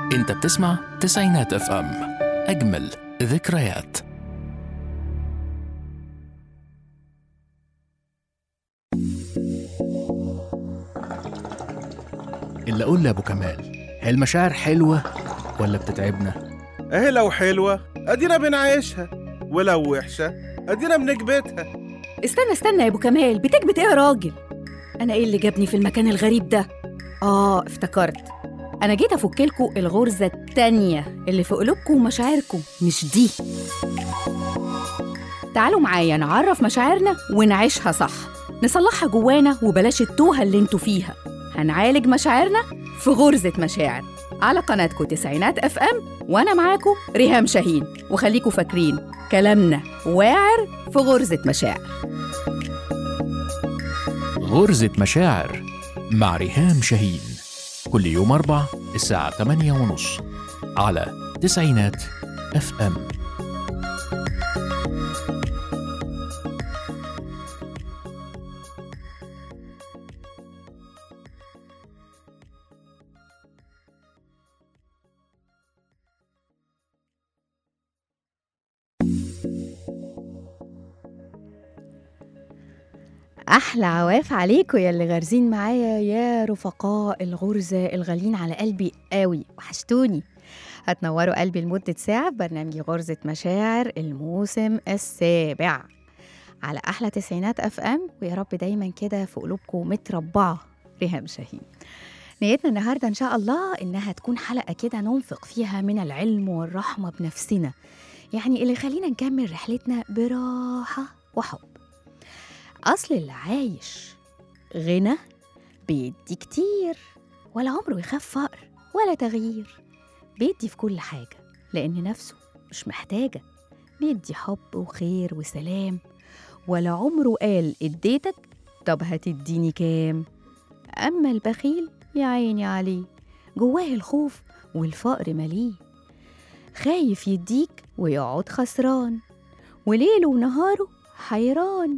انت بتسمع تسعينات اف ام اجمل ذكريات اللي اقول لابو كمال هي المشاعر حلوه ولا بتتعبنا اهي لو حلوة ادينا بنعيشها ولو وحشة ادينا بنكبتها استنى استنى يا ابو كمال بتكبت ايه يا راجل انا ايه اللي جابني في المكان الغريب ده اه افتكرت انا جيت افكلكوا الغرزه التانية اللي في قلوبكم ومشاعركم مش دي تعالوا معايا نعرف مشاعرنا ونعيشها صح نصلحها جوانا وبلاش التوهه اللي انتوا فيها هنعالج مشاعرنا في غرزه مشاعر على قناتكم تسعينات اف ام وانا معاكم ريهام شاهين وخليكوا فاكرين كلامنا واعر في غرزه مشاعر غرزة مشاعر مع ريهام شاهين كل يوم أربع الساعة 8 ونص على تسعينات اف ام احلى عواف عليكم يا اللي غارزين معايا يا رفقاء الغرزه الغالين على قلبي قوي وحشتوني هتنوروا قلبي لمده ساعه في برنامج غرزه مشاعر الموسم السابع على احلى تسعينات اف ام ويا رب دايما كده في قلوبكم متربعه ريهام شاهين نيتنا النهارده ان شاء الله انها تكون حلقه كده ننفق فيها من العلم والرحمه بنفسنا يعني اللي يخلينا نكمل رحلتنا براحه وحب أصل اللي عايش غنى بيدي كتير ولا عمره يخاف فقر ولا تغيير بيدي في كل حاجة لأن نفسه مش محتاجة بيدي حب وخير وسلام ولا عمره قال اديتك طب هتديني كام أما البخيل يا عيني عليه جواه الخوف والفقر مليه خايف يديك ويقعد خسران وليله ونهاره حيران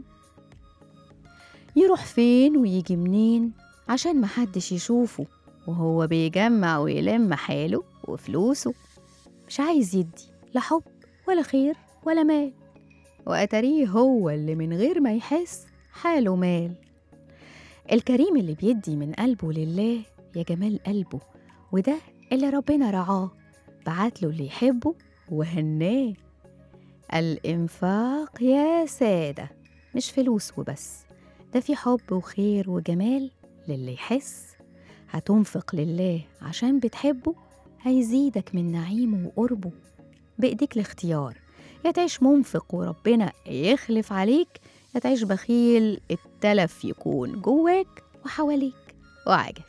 يروح فين ويجي منين عشان محدش يشوفه وهو بيجمع ويلم حاله وفلوسه مش عايز يدي لا حب ولا خير ولا مال وأتاريه هو اللي من غير ما يحس حاله مال الكريم اللي بيدي من قلبه لله يا جمال قلبه وده اللي ربنا رعاه بعتله اللي يحبه وهناه الإنفاق يا سادة مش فلوس وبس ده في حب وخير وجمال للي يحس هتنفق لله عشان بتحبه هيزيدك من نعيمه وقربه بإيديك الاختيار يا تعيش منفق وربنا يخلف عليك يا تعيش بخيل التلف يكون جواك وحواليك وعجبي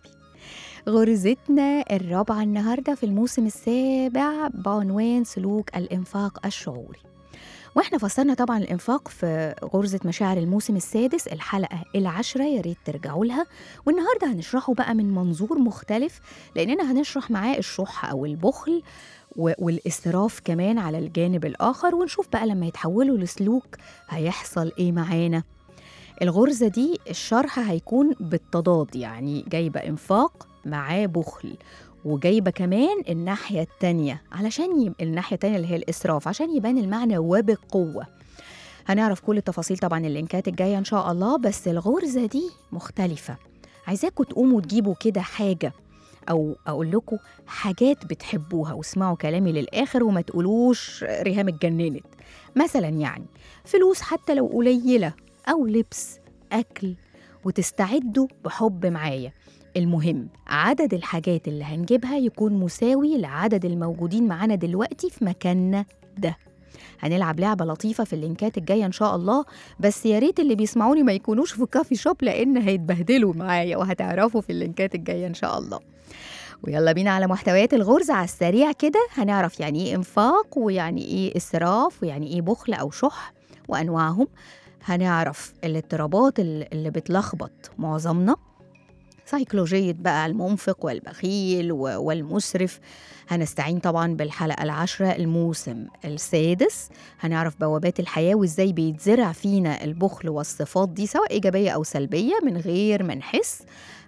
غرزتنا الرابعة النهاردة في الموسم السابع بعنوان سلوك الإنفاق الشعوري واحنا فصلنا طبعا الانفاق في غرزه مشاعر الموسم السادس الحلقه العاشره يا ريت ترجعوا لها والنهارده هنشرحه بقى من منظور مختلف لاننا هنشرح معاه الشح او البخل و- والاسراف كمان على الجانب الاخر ونشوف بقى لما يتحولوا لسلوك هيحصل ايه معانا الغرزه دي الشرح هيكون بالتضاد يعني جايبه انفاق معاه بخل وجايبه كمان الناحيه التانيه علشان يب... الناحيه التانيه اللي هي الاسراف عشان يبان المعنى وبقوه هنعرف كل التفاصيل طبعا اللينكات الجايه ان شاء الله بس الغرزه دي مختلفه عايزاكم تقوموا تجيبوا كده حاجه او اقول لكم حاجات بتحبوها واسمعوا كلامي للاخر وما تقولوش ريهام اتجننت مثلا يعني فلوس حتى لو قليله او لبس اكل وتستعدوا بحب معايا المهم عدد الحاجات اللي هنجيبها يكون مساوي لعدد الموجودين معانا دلوقتي في مكاننا ده هنلعب لعبة لطيفة في اللينكات الجاية إن شاء الله بس يا ريت اللي بيسمعوني ما يكونوش في كافي شوب لأن هيتبهدلوا معايا وهتعرفوا في اللينكات الجاية إن شاء الله ويلا بينا على محتويات الغرزة على السريع كده هنعرف يعني إيه إنفاق ويعني إيه إسراف ويعني إيه بخل أو شح وأنواعهم هنعرف الاضطرابات اللي اللي بتلخبط معظمنا سيكولوجية بقى المنفق والبخيل و- والمسرف هنستعين طبعا بالحلقة العاشرة الموسم السادس هنعرف بوابات الحياة وإزاي بيتزرع فينا البخل والصفات دي سواء إيجابية أو سلبية من غير ما نحس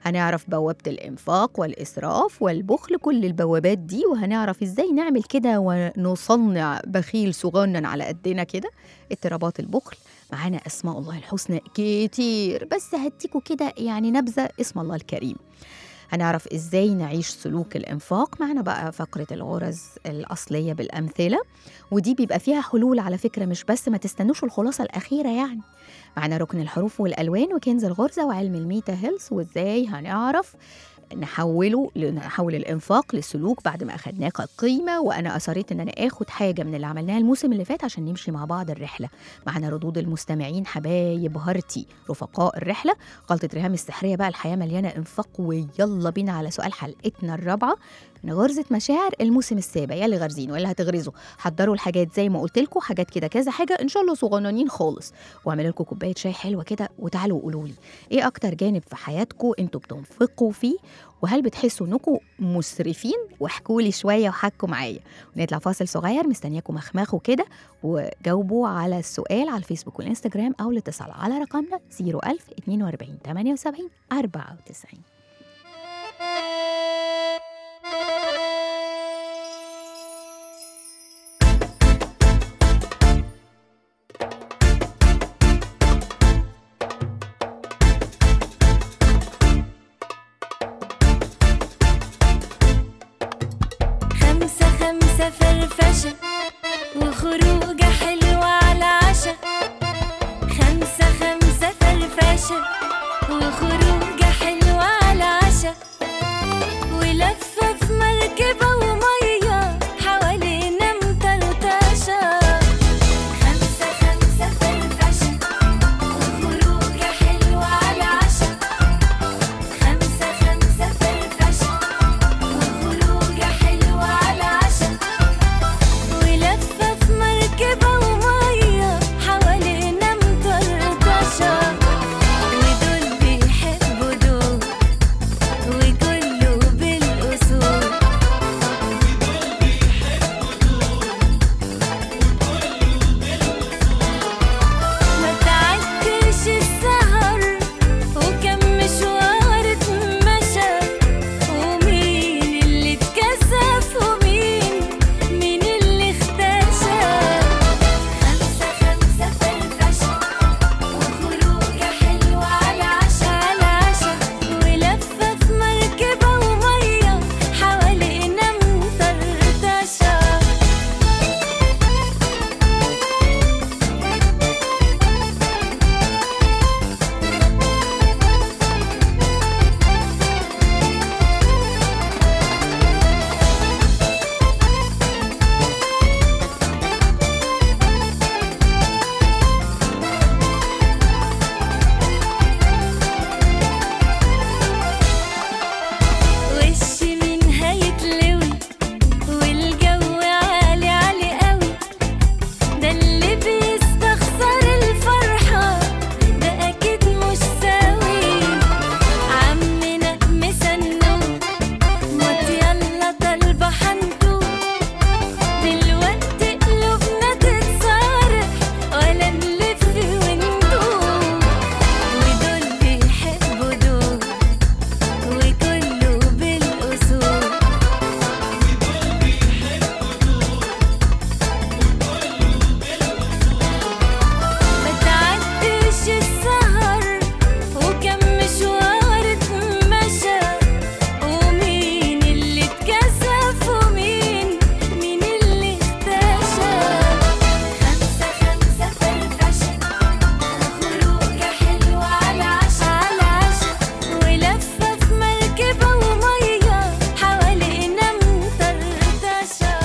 هنعرف بوابة الإنفاق والإسراف والبخل كل البوابات دي وهنعرف إزاي نعمل كده ونصنع بخيل صغنن على قدنا كده اضطرابات البخل معانا أسماء الله الحسنى كتير بس هديكوا كده يعني نبذة اسم الله الكريم هنعرف ازاي نعيش سلوك الانفاق معنا بقى فقره الغرز الاصليه بالامثله ودي بيبقى فيها حلول على فكره مش بس ما تستنوش الخلاصه الاخيره يعني معنا ركن الحروف والالوان وكنز الغرزه وعلم الميتا هيلث وازاي هنعرف نحوله نحول الانفاق لسلوك بعد ما اخدناه كقيمه وانا اصريت ان انا اخد حاجه من اللي عملناها الموسم اللي فات عشان نمشي مع بعض الرحله معنا ردود المستمعين حبايب هارتي رفقاء الرحله غلطه ريهام السحريه بقى الحياه مليانه انفاق ويلا بينا على سؤال حلقتنا الرابعه من غرزه مشاعر الموسم السابع يا اللي غارزين ولا هتغرزوا حضروا الحاجات زي ما قلت لكم حاجات كده كذا حاجه ان شاء الله صغننين خالص واعملوا لكم كوبايه شاي حلوه كده وتعالوا قولوا لي ايه اكتر جانب في حياتكم انتوا بتنفقوا فيه وهل بتحسوا انكم مسرفين واحكوا لي شويه وحكوا معايا ونطلع فاصل صغير مستنياكم مخمخوا كده وجاوبوا على السؤال على الفيسبوك والانستجرام او الاتصال على رقمنا 01000 42 78 94 خمسة خمسة فرفشة وخروجة حلوة على عشا خمسة خمسة فرفشة وخروجة حلوة على عشا ولفة في مركبة ومية حوالينا مطرطشة خمسة خمسة فرفشة وخروجة حلوة على عشا خمسة خمسة فرفشة وخروجة حلوة على عشا ولفة في مركبة ومية حوالينا مطرطشة ودول بيحبوا دول وكله بالأصول ما تعدش السهر وكم مشوار اتمشى ومين اللي اتكسف ومين مين اللي اختشى خمسة خمسة فرفشة وخروجة حلوة على عشا على عشا ولفة في مركبة ومية حوالينا مطرطشة وش مين هيتلوي والجو عالي عالي قوي ده اللي بيستخسر الفرحة ده أكيد مش سوي عمنا مسنو موت يلا طالبة حنتو دلوقتي قلوبنا تتصارع ولا نلف وندور ودول بيحبوا دول وكله بالأصول ما تعدش السهر وكم مشوار اتمشى ومين اللي اتكسف ومين مين اللي اختشى خمسة خمسة فرفشة وخروجة حلوة على عشا على عشا ولفة في مركبة ومية حوالينا مطرطشة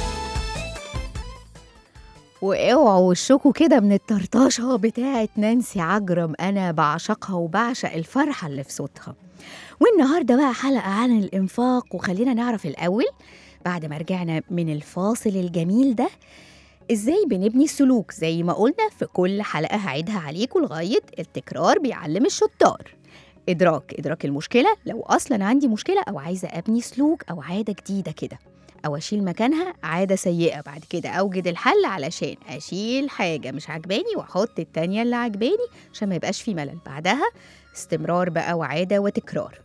واوعوا وشكوا كده من الطرطشه بتاعت نانسي عجرم انا بعشقها وبعشق الفرحه اللي في صوتها والنهارده بقى حلقه عن الانفاق وخلينا نعرف الاول بعد ما رجعنا من الفاصل الجميل ده ازاي بنبني السلوك زي ما قلنا في كل حلقه هعيدها عليكم لغايه التكرار بيعلم الشطار ادراك ادراك المشكله لو اصلا عندي مشكله او عايزه ابني سلوك او عاده جديده كده او اشيل مكانها عاده سيئه بعد كده اوجد الحل علشان اشيل حاجه مش عجباني واحط التانية اللي عجباني عشان ما يبقاش في ملل بعدها استمرار بقى وعاده وتكرار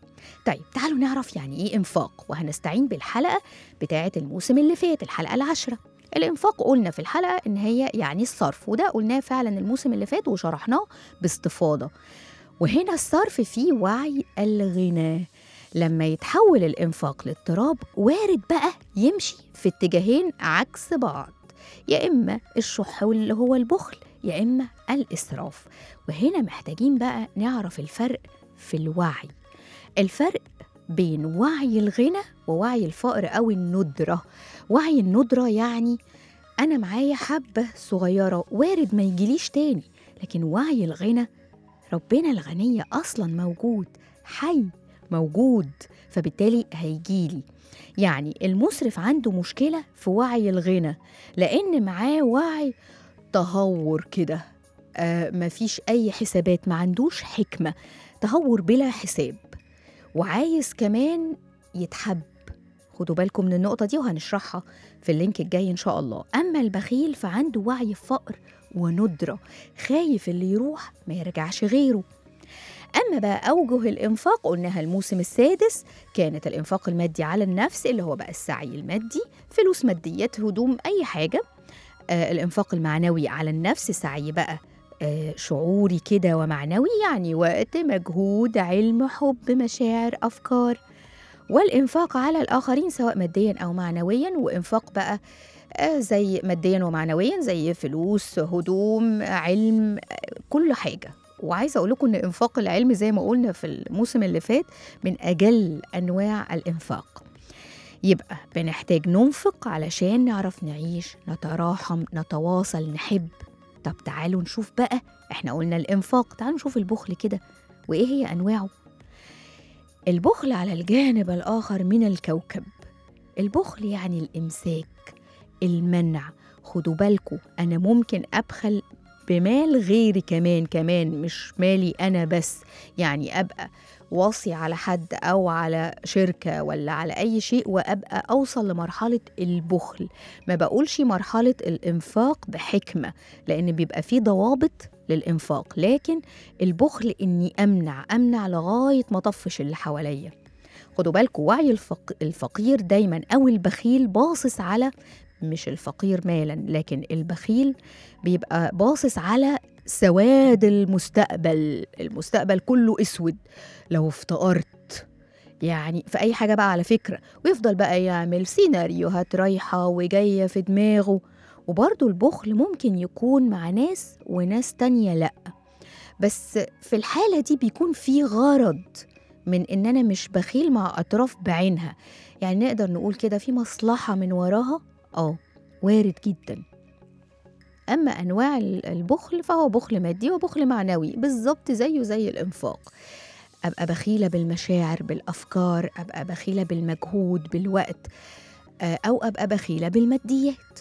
طيب تعالوا نعرف يعني ايه انفاق وهنستعين بالحلقه بتاعه الموسم اللي فات الحلقه العاشره الانفاق قلنا في الحلقه ان هي يعني الصرف وده قلناه فعلا الموسم اللي فات وشرحناه باستفاضه وهنا الصرف فيه وعي الغنى لما يتحول الانفاق لاضطراب وارد بقى يمشي في اتجاهين عكس بعض يا اما الشح اللي هو البخل يا اما الاسراف وهنا محتاجين بقى نعرف الفرق في الوعي الفرق بين وعي الغنى ووعي الفقر او الندره وعي الندره يعني انا معايا حبه صغيره وارد ما يجيليش تاني لكن وعي الغنى ربنا الغني اصلا موجود حي موجود فبالتالي هيجيلي يعني المسرف عنده مشكله في وعي الغنى لان معاه وعي تهور كده آه مفيش اي حسابات ما عندوش حكمه تهور بلا حساب وعايز كمان يتحب خدوا بالكم من النقطة دي وهنشرحها في اللينك الجاي إن شاء الله أما البخيل فعنده وعي فقر وندرة خايف اللي يروح ما يرجعش غيره أما بقى أوجه الإنفاق قلناها الموسم السادس كانت الإنفاق المادي على النفس اللي هو بقى السعي المادي فلوس ماديات هدوم أي حاجة آه الإنفاق المعنوي على النفس سعي بقى آه شعوري كده ومعنوي يعني وقت مجهود علم حب مشاعر أفكار والإنفاق على الآخرين سواء ماديا أو معنويا وإنفاق بقى آه، زي ماديا ومعنويا زي فلوس هدوم علم آه، كل حاجة وعايزة أقول لكم إن إنفاق العلم زي ما قلنا في الموسم اللي فات من أجل أنواع الإنفاق يبقى بنحتاج ننفق علشان نعرف نعيش نتراحم نتواصل نحب طب تعالوا نشوف بقى احنا قلنا الإنفاق تعالوا نشوف البخل كده وإيه هي أنواعه البخل على الجانب الآخر من الكوكب البخل يعني الإمساك المنع خدوا بالكم أنا ممكن أبخل بمال غيري كمان كمان مش مالي أنا بس يعني أبقى واصي على حد أو على شركة ولا على أي شيء وأبقى أوصل لمرحلة البخل ما بقولش مرحلة الإنفاق بحكمة لأن بيبقى فيه ضوابط للإنفاق لكن البخل إني أمنع أمنع لغاية ما طفش اللي حواليا خدوا بالكم وعي الفق... الفقير دايما أو البخيل باصص على مش الفقير مالا لكن البخيل بيبقى باصص على سواد المستقبل المستقبل كله اسود لو افتقرت يعني في اي حاجه بقى على فكره ويفضل بقى يعمل سيناريوهات رايحه وجايه في دماغه وبرضه البخل ممكن يكون مع ناس وناس تانية لأ بس في الحالة دي بيكون في غرض من إن أنا مش بخيل مع أطراف بعينها يعني نقدر نقول كده في مصلحة من وراها آه وارد جدا أما أنواع ال- البخل فهو بخل مادي وبخل معنوي بالظبط زيه زي الإنفاق أبقى بخيلة بالمشاعر بالأفكار أبقى بخيلة بالمجهود بالوقت آه، أو أبقى بخيلة بالماديات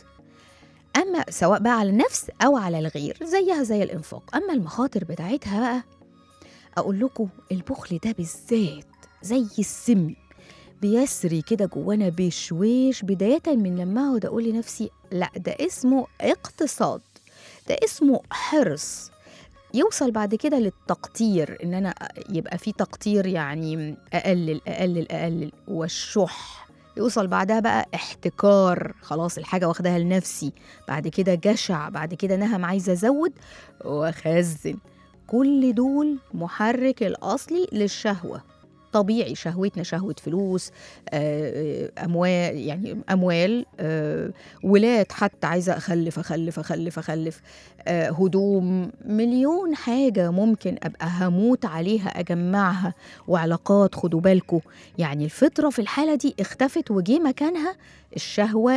أما سواء بقى على النفس أو على الغير زيها زي الإنفاق أما المخاطر بتاعتها بقى أقول لكم البخل ده بالذات زي السم بيسري كده جوانا بشويش بداية من لما أقعد أقول لنفسي لا ده اسمه اقتصاد ده اسمه حرص يوصل بعد كده للتقطير ان انا يبقى في تقطير يعني اقلل اقلل اقلل والشح يوصل بعدها بقى احتكار خلاص الحاجه واخداها لنفسي بعد كده جشع بعد كده نهم عايزه ازود واخزن كل دول محرك الاصلي للشهوه طبيعي شهوتنا شهوة فلوس آه، آه، أموال يعني أموال آه، ولاد حتى عايزة أخلف أخلف أخلف أخلف آه، هدوم مليون حاجة ممكن أبقى هموت عليها أجمعها وعلاقات خدوا بالكم يعني الفطرة في الحالة دي اختفت وجي مكانها الشهوة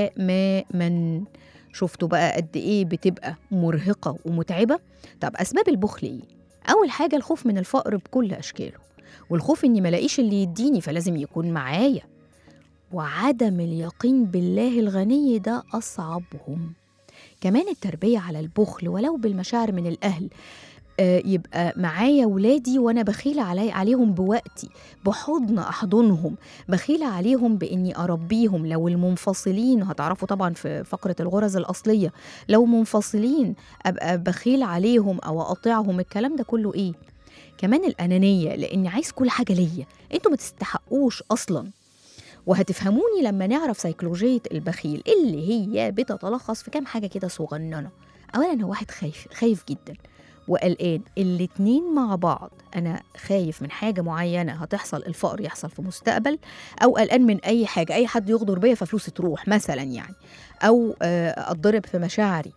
تماما شفتوا بقى قد إيه بتبقى مرهقة ومتعبة طب أسباب البخل إيه؟ أول حاجة الخوف من الفقر بكل أشكاله والخوف إني ملاقيش اللي يديني فلازم يكون معايا وعدم اليقين بالله الغني ده أصعبهم كمان التربية على البخل ولو بالمشاعر من الأهل آه، يبقى معايا ولادي وانا بخيلة علي عليهم بوقتي بحضن احضنهم بخيلة عليهم باني اربيهم لو المنفصلين هتعرفوا طبعا في فقرة الغرز الاصلية لو منفصلين ابقى بخيل عليهم او اقاطعهم الكلام ده كله ايه كمان الأنانية لأني عايز كل حاجة ليا انتوا ما تستحقوش أصلا وهتفهموني لما نعرف سيكولوجية البخيل اللي هي بتتلخص في كام حاجة كده صغننة أولا هو واحد خايف خايف جدا وقلقان الاتنين مع بعض أنا خايف من حاجة معينة هتحصل الفقر يحصل في مستقبل أو قلقان من أي حاجة أي حد يغدر بيا ففلوسي تروح مثلا يعني أو آه، أتضرب في مشاعري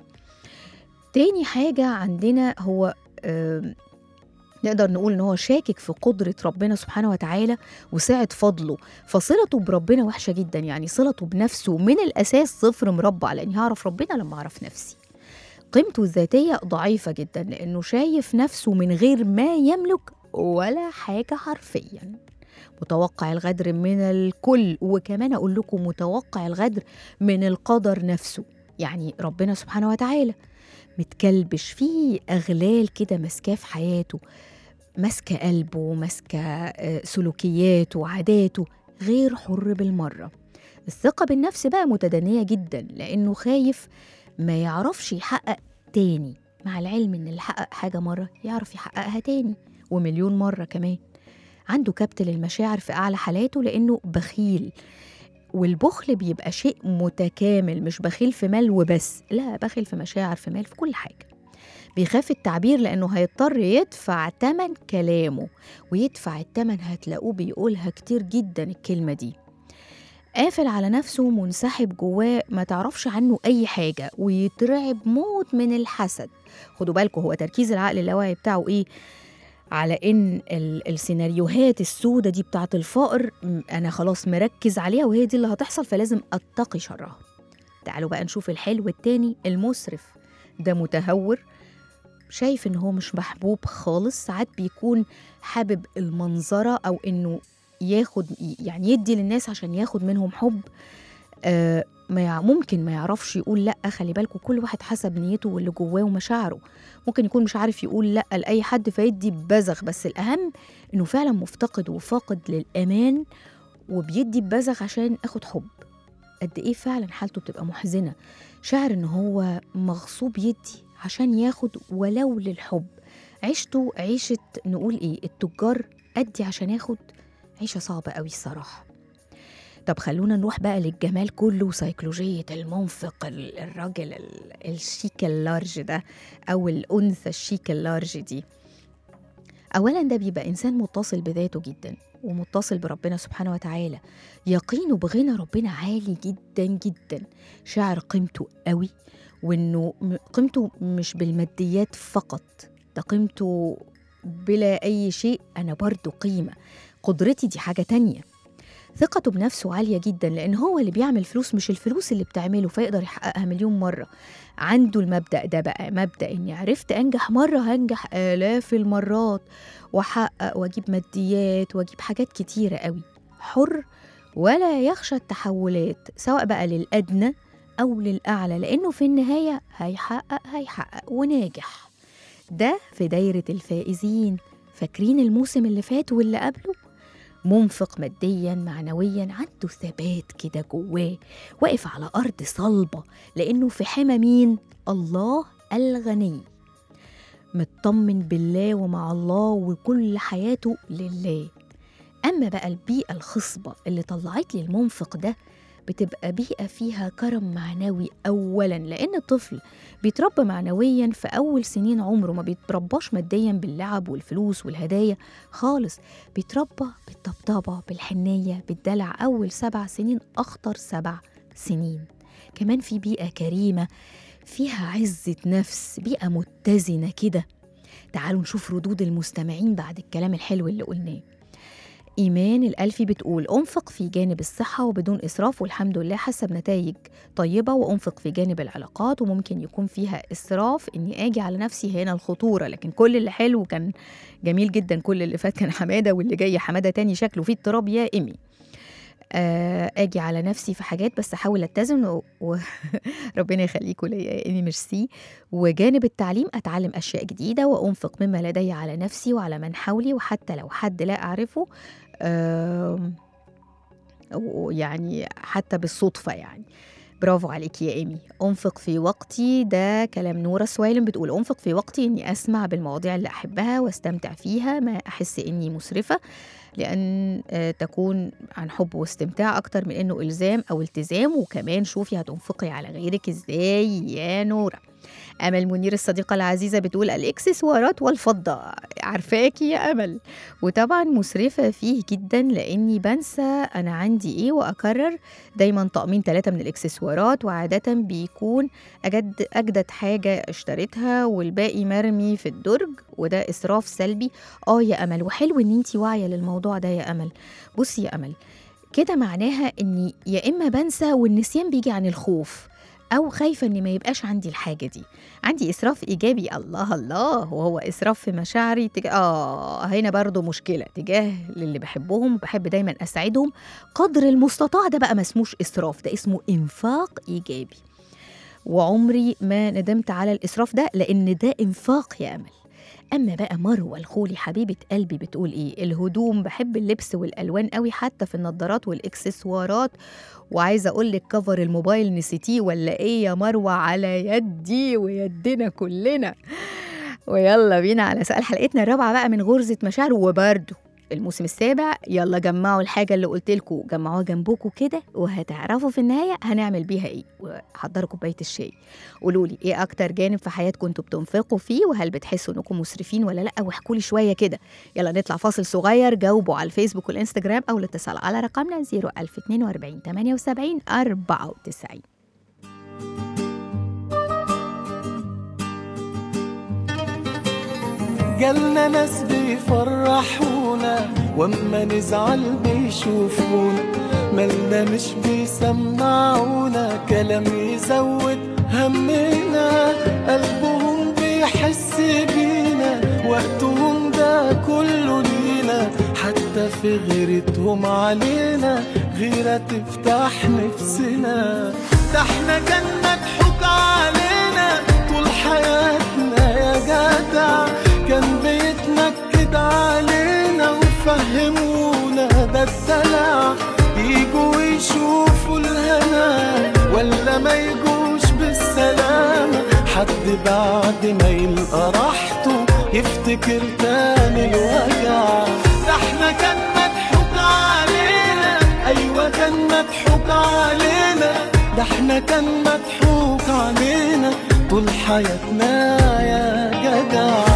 تاني حاجة عندنا هو آم، نقدر نقول ان هو شاكك في قدرة ربنا سبحانه وتعالى وسعة فضله فصلته بربنا وحشة جدا يعني صلته بنفسه من الأساس صفر مربع لأني هعرف ربنا لما أعرف نفسي قيمته الذاتية ضعيفة جدا لأنه شايف نفسه من غير ما يملك ولا حاجة حرفيا متوقع الغدر من الكل وكمان أقول لكم متوقع الغدر من القدر نفسه يعني ربنا سبحانه وتعالى متكلبش فيه أغلال كده ماسكاه في حياته ماسكة قلبه ماسكة آه، سلوكياته وعاداته غير حر بالمرة الثقة بالنفس بقى متدنية جدا لأنه خايف ما يعرفش يحقق تاني مع العلم إن اللي حقق حاجة مرة يعرف يحققها تاني ومليون مرة كمان عنده كبت للمشاعر في أعلى حالاته لأنه بخيل والبخل بيبقى شيء متكامل مش بخيل في مال وبس لا بخيل في مشاعر في مال في كل حاجة بيخاف التعبير لأنه هيضطر يدفع تمن كلامه ويدفع التمن هتلاقوه بيقولها كتير جدا الكلمة دي قافل على نفسه منسحب جواه ما تعرفش عنه أي حاجة ويترعب موت من الحسد خدوا بالكم هو تركيز العقل اللاواعي بتاعه إيه على ان ال- السيناريوهات السودة دي بتاعت الفقر م- انا خلاص مركز عليها وهي دي اللي هتحصل فلازم اتقي شرها تعالوا بقى نشوف الحلو التاني المسرف ده متهور شايف ان هو مش محبوب خالص ساعات بيكون حابب المنظرة او انه ياخد يعني يدي للناس عشان ياخد منهم حب آه ما يع- ممكن ما يعرفش يقول لا خلي بالكم كل واحد حسب نيته واللي جواه ومشاعره ممكن يكون مش عارف يقول لا لاي حد فيدي ببذخ بس الاهم انه فعلا مفتقد وفاقد للامان وبيدي ببذخ عشان اخد حب قد ايه فعلا حالته بتبقى محزنه شاعر ان هو مغصوب يدي عشان ياخد ولو للحب عيشته عيشه نقول ايه التجار ادي عشان اخد عيشه صعبه قوي الصراحه طب خلونا نروح بقى للجمال كله وسيكولوجية المنفق ال- الراجل ال- الشيك اللارج ده أو الأنثى الشيك اللارج دي أولا ده بيبقى إنسان متصل بذاته جدا ومتصل بربنا سبحانه وتعالى يقينه بغنى ربنا عالي جدا جدا شاعر قيمته قوي وإنه م- قيمته مش بالماديات فقط ده قيمته بلا أي شيء أنا برضو قيمة قدرتي دي حاجة تانية ثقته بنفسه عالية جدا لأن هو اللي بيعمل فلوس مش الفلوس اللي بتعمله فيقدر يحققها مليون مرة عنده المبدأ ده بقى مبدأ إني عرفت أنجح مرة هنجح آلاف المرات وأحقق وأجيب ماديات وأجيب حاجات كتيرة قوي حر ولا يخشى التحولات سواء بقى للأدنى أو للأعلى لأنه في النهاية هيحقق هيحقق وناجح ده في دايرة الفائزين فاكرين الموسم اللي فات واللي قبله منفق ماديا معنويا عنده ثبات كده جواه واقف على أرض صلبة لأنه في حمى مين؟ الله الغني مطمن بالله ومع الله وكل حياته لله أما بقى البيئة الخصبة اللي طلعت لي المنفق ده بتبقى بيئة فيها كرم معنوي أولا لأن الطفل بيتربى معنويا في أول سنين عمره ما بيترباش ماديا باللعب والفلوس والهدايا خالص بيتربى بالطبطبة بالحنية بالدلع أول سبع سنين أخطر سبع سنين كمان في بيئة كريمة فيها عزة نفس بيئة متزنة كده تعالوا نشوف ردود المستمعين بعد الكلام الحلو اللي قلناه إيمان الألفي بتقول أنفق في جانب الصحة وبدون إسراف والحمد لله حاسة بنتائج طيبة وأنفق في جانب العلاقات وممكن يكون فيها إسراف إني أجي على نفسي هنا الخطورة لكن كل اللي حلو كان جميل جدا كل اللي فات كان حمادة واللي جاي حمادة تاني شكله فيه اضطراب يا إيمي آه، اجي على نفسي في حاجات بس احاول اتزن و- وربنا يخليكوا ليا يا ايمي ميرسي وجانب التعليم اتعلم اشياء جديده وانفق مما لدي على نفسي وعلى من حولي وحتى لو حد لا اعرفه آم، ويعني حتى بالصدفه يعني برافو عليك يا ايمي انفق في وقتي ده كلام نورة السويلم بتقول انفق في وقتي اني اسمع بالمواضيع اللي احبها واستمتع فيها ما احس اني مسرفة لان آه، تكون عن حب واستمتاع اكتر من انه الزام او التزام وكمان شوفي هتنفقي على غيرك ازاي يا نورة امل منير الصديقه العزيزه بتقول الاكسسوارات والفضه عارفاكي يا امل وطبعا مسرفه فيه جدا لاني بنسى انا عندي ايه واكرر دايما طقمين ثلاثه من الاكسسوارات وعاده بيكون أجد أجدد حاجة اشتريتها والباقي مرمي في الدرج وده إسراف سلبي آه يا أمل وحلو إن أنتي واعية للموضوع ده يا أمل بصي يا أمل كده معناها إني يا إما بنسى والنسيان بيجي عن الخوف أو خايفة إن ما يبقاش عندي الحاجة دي عندي إسراف إيجابي الله الله وهو إسراف في مشاعري تجاه آه هنا برضو مشكلة تجاه للي بحبهم بحب دايما أساعدهم قدر المستطاع ده بقى ما اسموش إسراف ده اسمه إنفاق إيجابي وعمري ما ندمت على الإسراف ده لأن ده إنفاق يا أمل أما بقى مروة الخولي حبيبة قلبي بتقول إيه الهدوم بحب اللبس والألوان قوي حتى في النضارات والإكسسوارات وعايزة أقول لك كفر الموبايل نسيتيه ولا إيه يا مروة على يدي ويدنا كلنا ويلا بينا على سؤال حلقتنا الرابعة بقى من غرزة مشاعر وبرده الموسم السابع يلا جمعوا الحاجة اللي قلت لكم جمعوها جنبكم كده وهتعرفوا في النهاية هنعمل بيها ايه وحضروا كوباية الشاي قولوا لي ايه اكتر جانب في حياتكم انتوا بتنفقوا فيه وهل بتحسوا انكم مسرفين ولا لا واحكوا لي شوية كده يلا نطلع فاصل صغير جاوبوا على الفيسبوك والانستجرام او الاتصال على رقمنا 01042 78 94 جالنا ناس بيفرحونا واما نزعل بيشوفونا مالنا مش بيسمعونا كلام يزود همنا قلبهم بيحس بينا وقتهم ده كله لينا حتى في غيرتهم علينا غيرة تفتح نفسنا ده احنا كان مضحوك علينا طول حياتنا يا جدع كان بيتنكد علينا وفهمونا ده الدلع يجوا يشوفوا الهنا ولا ما يجوش بالسلامة حد بعد ما يلقى راحته يفتكر تاني الوجع ده احنا كان مضحوك علينا ايوه كان مضحوك علينا ده احنا كان مضحوك علينا طول حياتنا يا جدع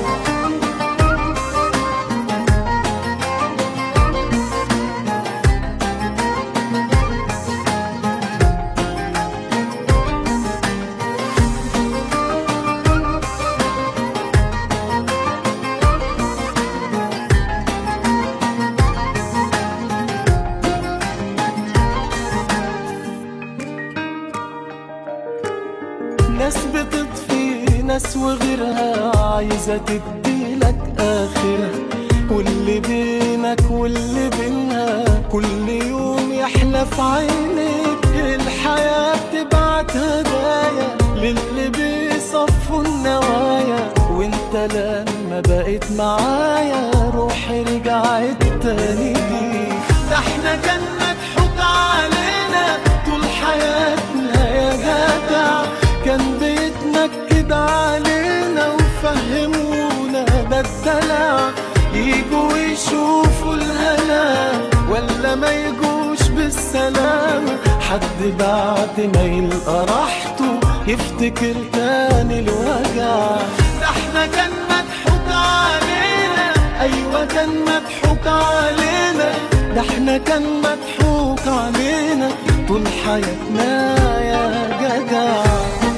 ناس بتطفي ناس وغيرها عايزة تديلك آخرها واللي بينك واللي بينها كل يوم يحلى في عينيك الحياة بتبعت هدايا للي بيصفوا النوايا وانت لما بقيت معايا روحي رجعت تاني ليك ده احنا كان مضحوك علينا طول حياتنا يا جدع كان بيتنكد علينا وفهمونا ده الدلع يجوا يشوفوا الهنا ولا ما يجوش بالسلامة حد بعد ما يلقى راحته يفتكر تاني الوجع ده احنا كان مضحوك علينا ايوه كان مضحوك علينا ده احنا كان مضحوك علينا طول حياتنا يا جدع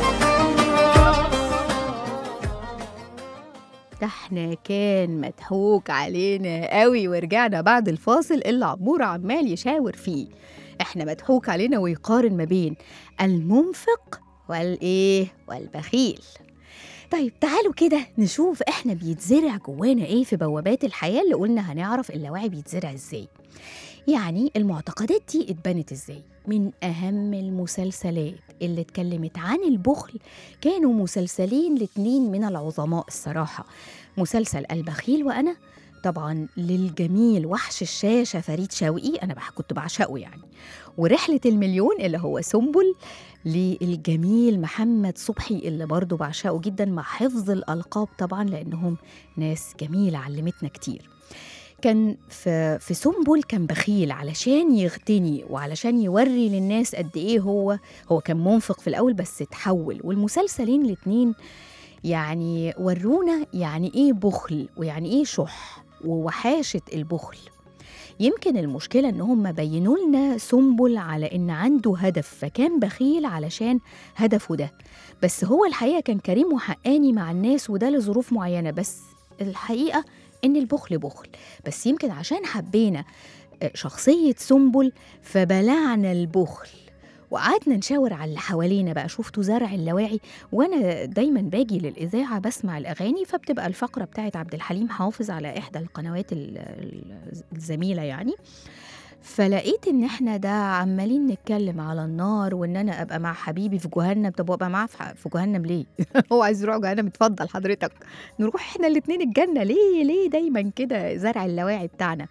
ده احنا كان مضحوك علينا قوي ورجعنا بعد الفاصل اللي عمور عمال يشاور فيه احنا مضحوك علينا ويقارن ما بين المنفق والايه والبخيل طيب تعالوا كده نشوف احنا بيتزرع جوانا ايه في بوابات الحياة اللي قلنا هنعرف اللاوعي بيتزرع ازاي يعني المعتقدات دي اتبنت ازاي من اهم المسلسلات اللي اتكلمت عن البخل كانوا مسلسلين لاتنين من العظماء الصراحة مسلسل البخيل وانا طبعا للجميل وحش الشاشة فريد شوقي أنا بح كنت بعشقه يعني ورحلة المليون اللي هو سنبل للجميل محمد صبحي اللي برضه بعشقه جدا مع حفظ الألقاب طبعا لأنهم ناس جميلة علمتنا كتير كان في في سنبل كان بخيل علشان يغتني وعلشان يوري للناس قد ايه هو هو كان منفق في الاول بس اتحول والمسلسلين الاتنين يعني ورونا يعني ايه بخل ويعني ايه شح ووحاشه البخل يمكن المشكلة إن هم بينوا لنا سنبل على إن عنده هدف فكان بخيل علشان هدفه ده بس هو الحقيقة كان كريم وحقاني مع الناس وده لظروف معينة بس الحقيقة إن البخل بخل بس يمكن عشان حبينا آه، شخصية سنبل فبلعنا البخل وقعدنا نشاور على اللي حوالينا بقى شفتوا زرع اللاواعي وانا دايما باجي للاذاعه بسمع الاغاني فبتبقى الفقره بتاعت عبد الحليم حافظ على احدى القنوات ال- ال- الزميله يعني فلقيت ان احنا ده عمالين نتكلم على النار وان انا ابقى مع حبيبي في جهنم طب وابقى معاه في ح- في جهنم ليه هو عايز يروح جهنم اتفضل حضرتك نروح احنا الاتنين الجنه ليه ليه دايما كده زرع اللاواعي بتاعنا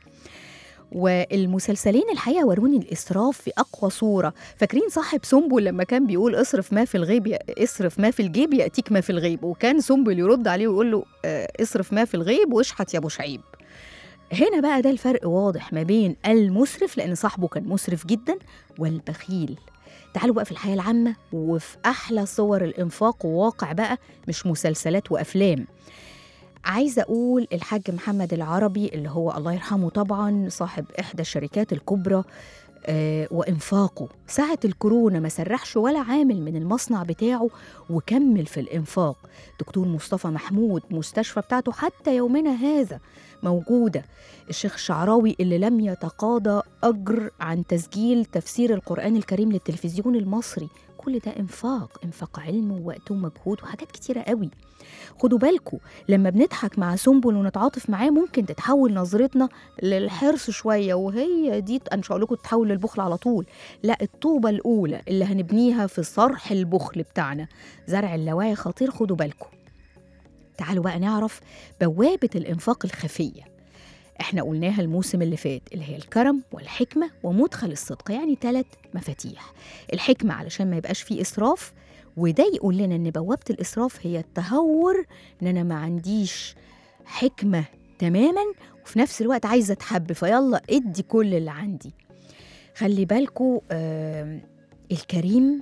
والمسلسلين الحقيقه وروني الاسراف في اقوى صوره فاكرين صاحب سنبل لما كان بيقول اصرف ما في الغيب ي- اصرف ما في الجيب ياتيك ما في الغيب وكان سنبل يرد عليه ويقول له آه، اصرف ما في الغيب واشحت يا ابو شعيب هنا بقى ده الفرق واضح ما بين المسرف لان صاحبه كان مسرف جدا والبخيل تعالوا بقى في الحياه العامه وفي احلى صور الانفاق وواقع بقى مش مسلسلات وافلام عايزه اقول الحاج محمد العربي اللي هو الله يرحمه طبعا صاحب احدى الشركات الكبرى آه، وانفاقه ساعه الكورونا ما سرحش ولا عامل من المصنع بتاعه وكمل في الانفاق دكتور مصطفى محمود مستشفى بتاعته حتى يومنا هذا موجوده الشيخ الشعراوي اللي لم يتقاضى اجر عن تسجيل تفسير القران الكريم للتلفزيون المصري كل ده انفاق انفاق علم ووقت ومجهود وحاجات كتيره قوي خدوا بالكم لما بنضحك مع سنبل ونتعاطف معاه ممكن تتحول نظرتنا للحرص شويه وهي دي انا مش هقول لكم تتحول للبخل على طول لا الطوبه الاولى اللي هنبنيها في صرح البخل بتاعنا زرع اللاواعي خطير خدوا بالكم تعالوا بقى نعرف بوابه الانفاق الخفيه احنا قلناها الموسم اللي فات اللي هي الكرم والحكمه ومدخل الصدق يعني ثلاث مفاتيح الحكمه علشان ما يبقاش فيه اسراف وده يقول لنا ان بوابه الاسراف هي التهور ان انا ما عنديش حكمه تماما وفي نفس الوقت عايزه اتحب فيلا ادي كل اللي عندي خلي بالكو آه الكريم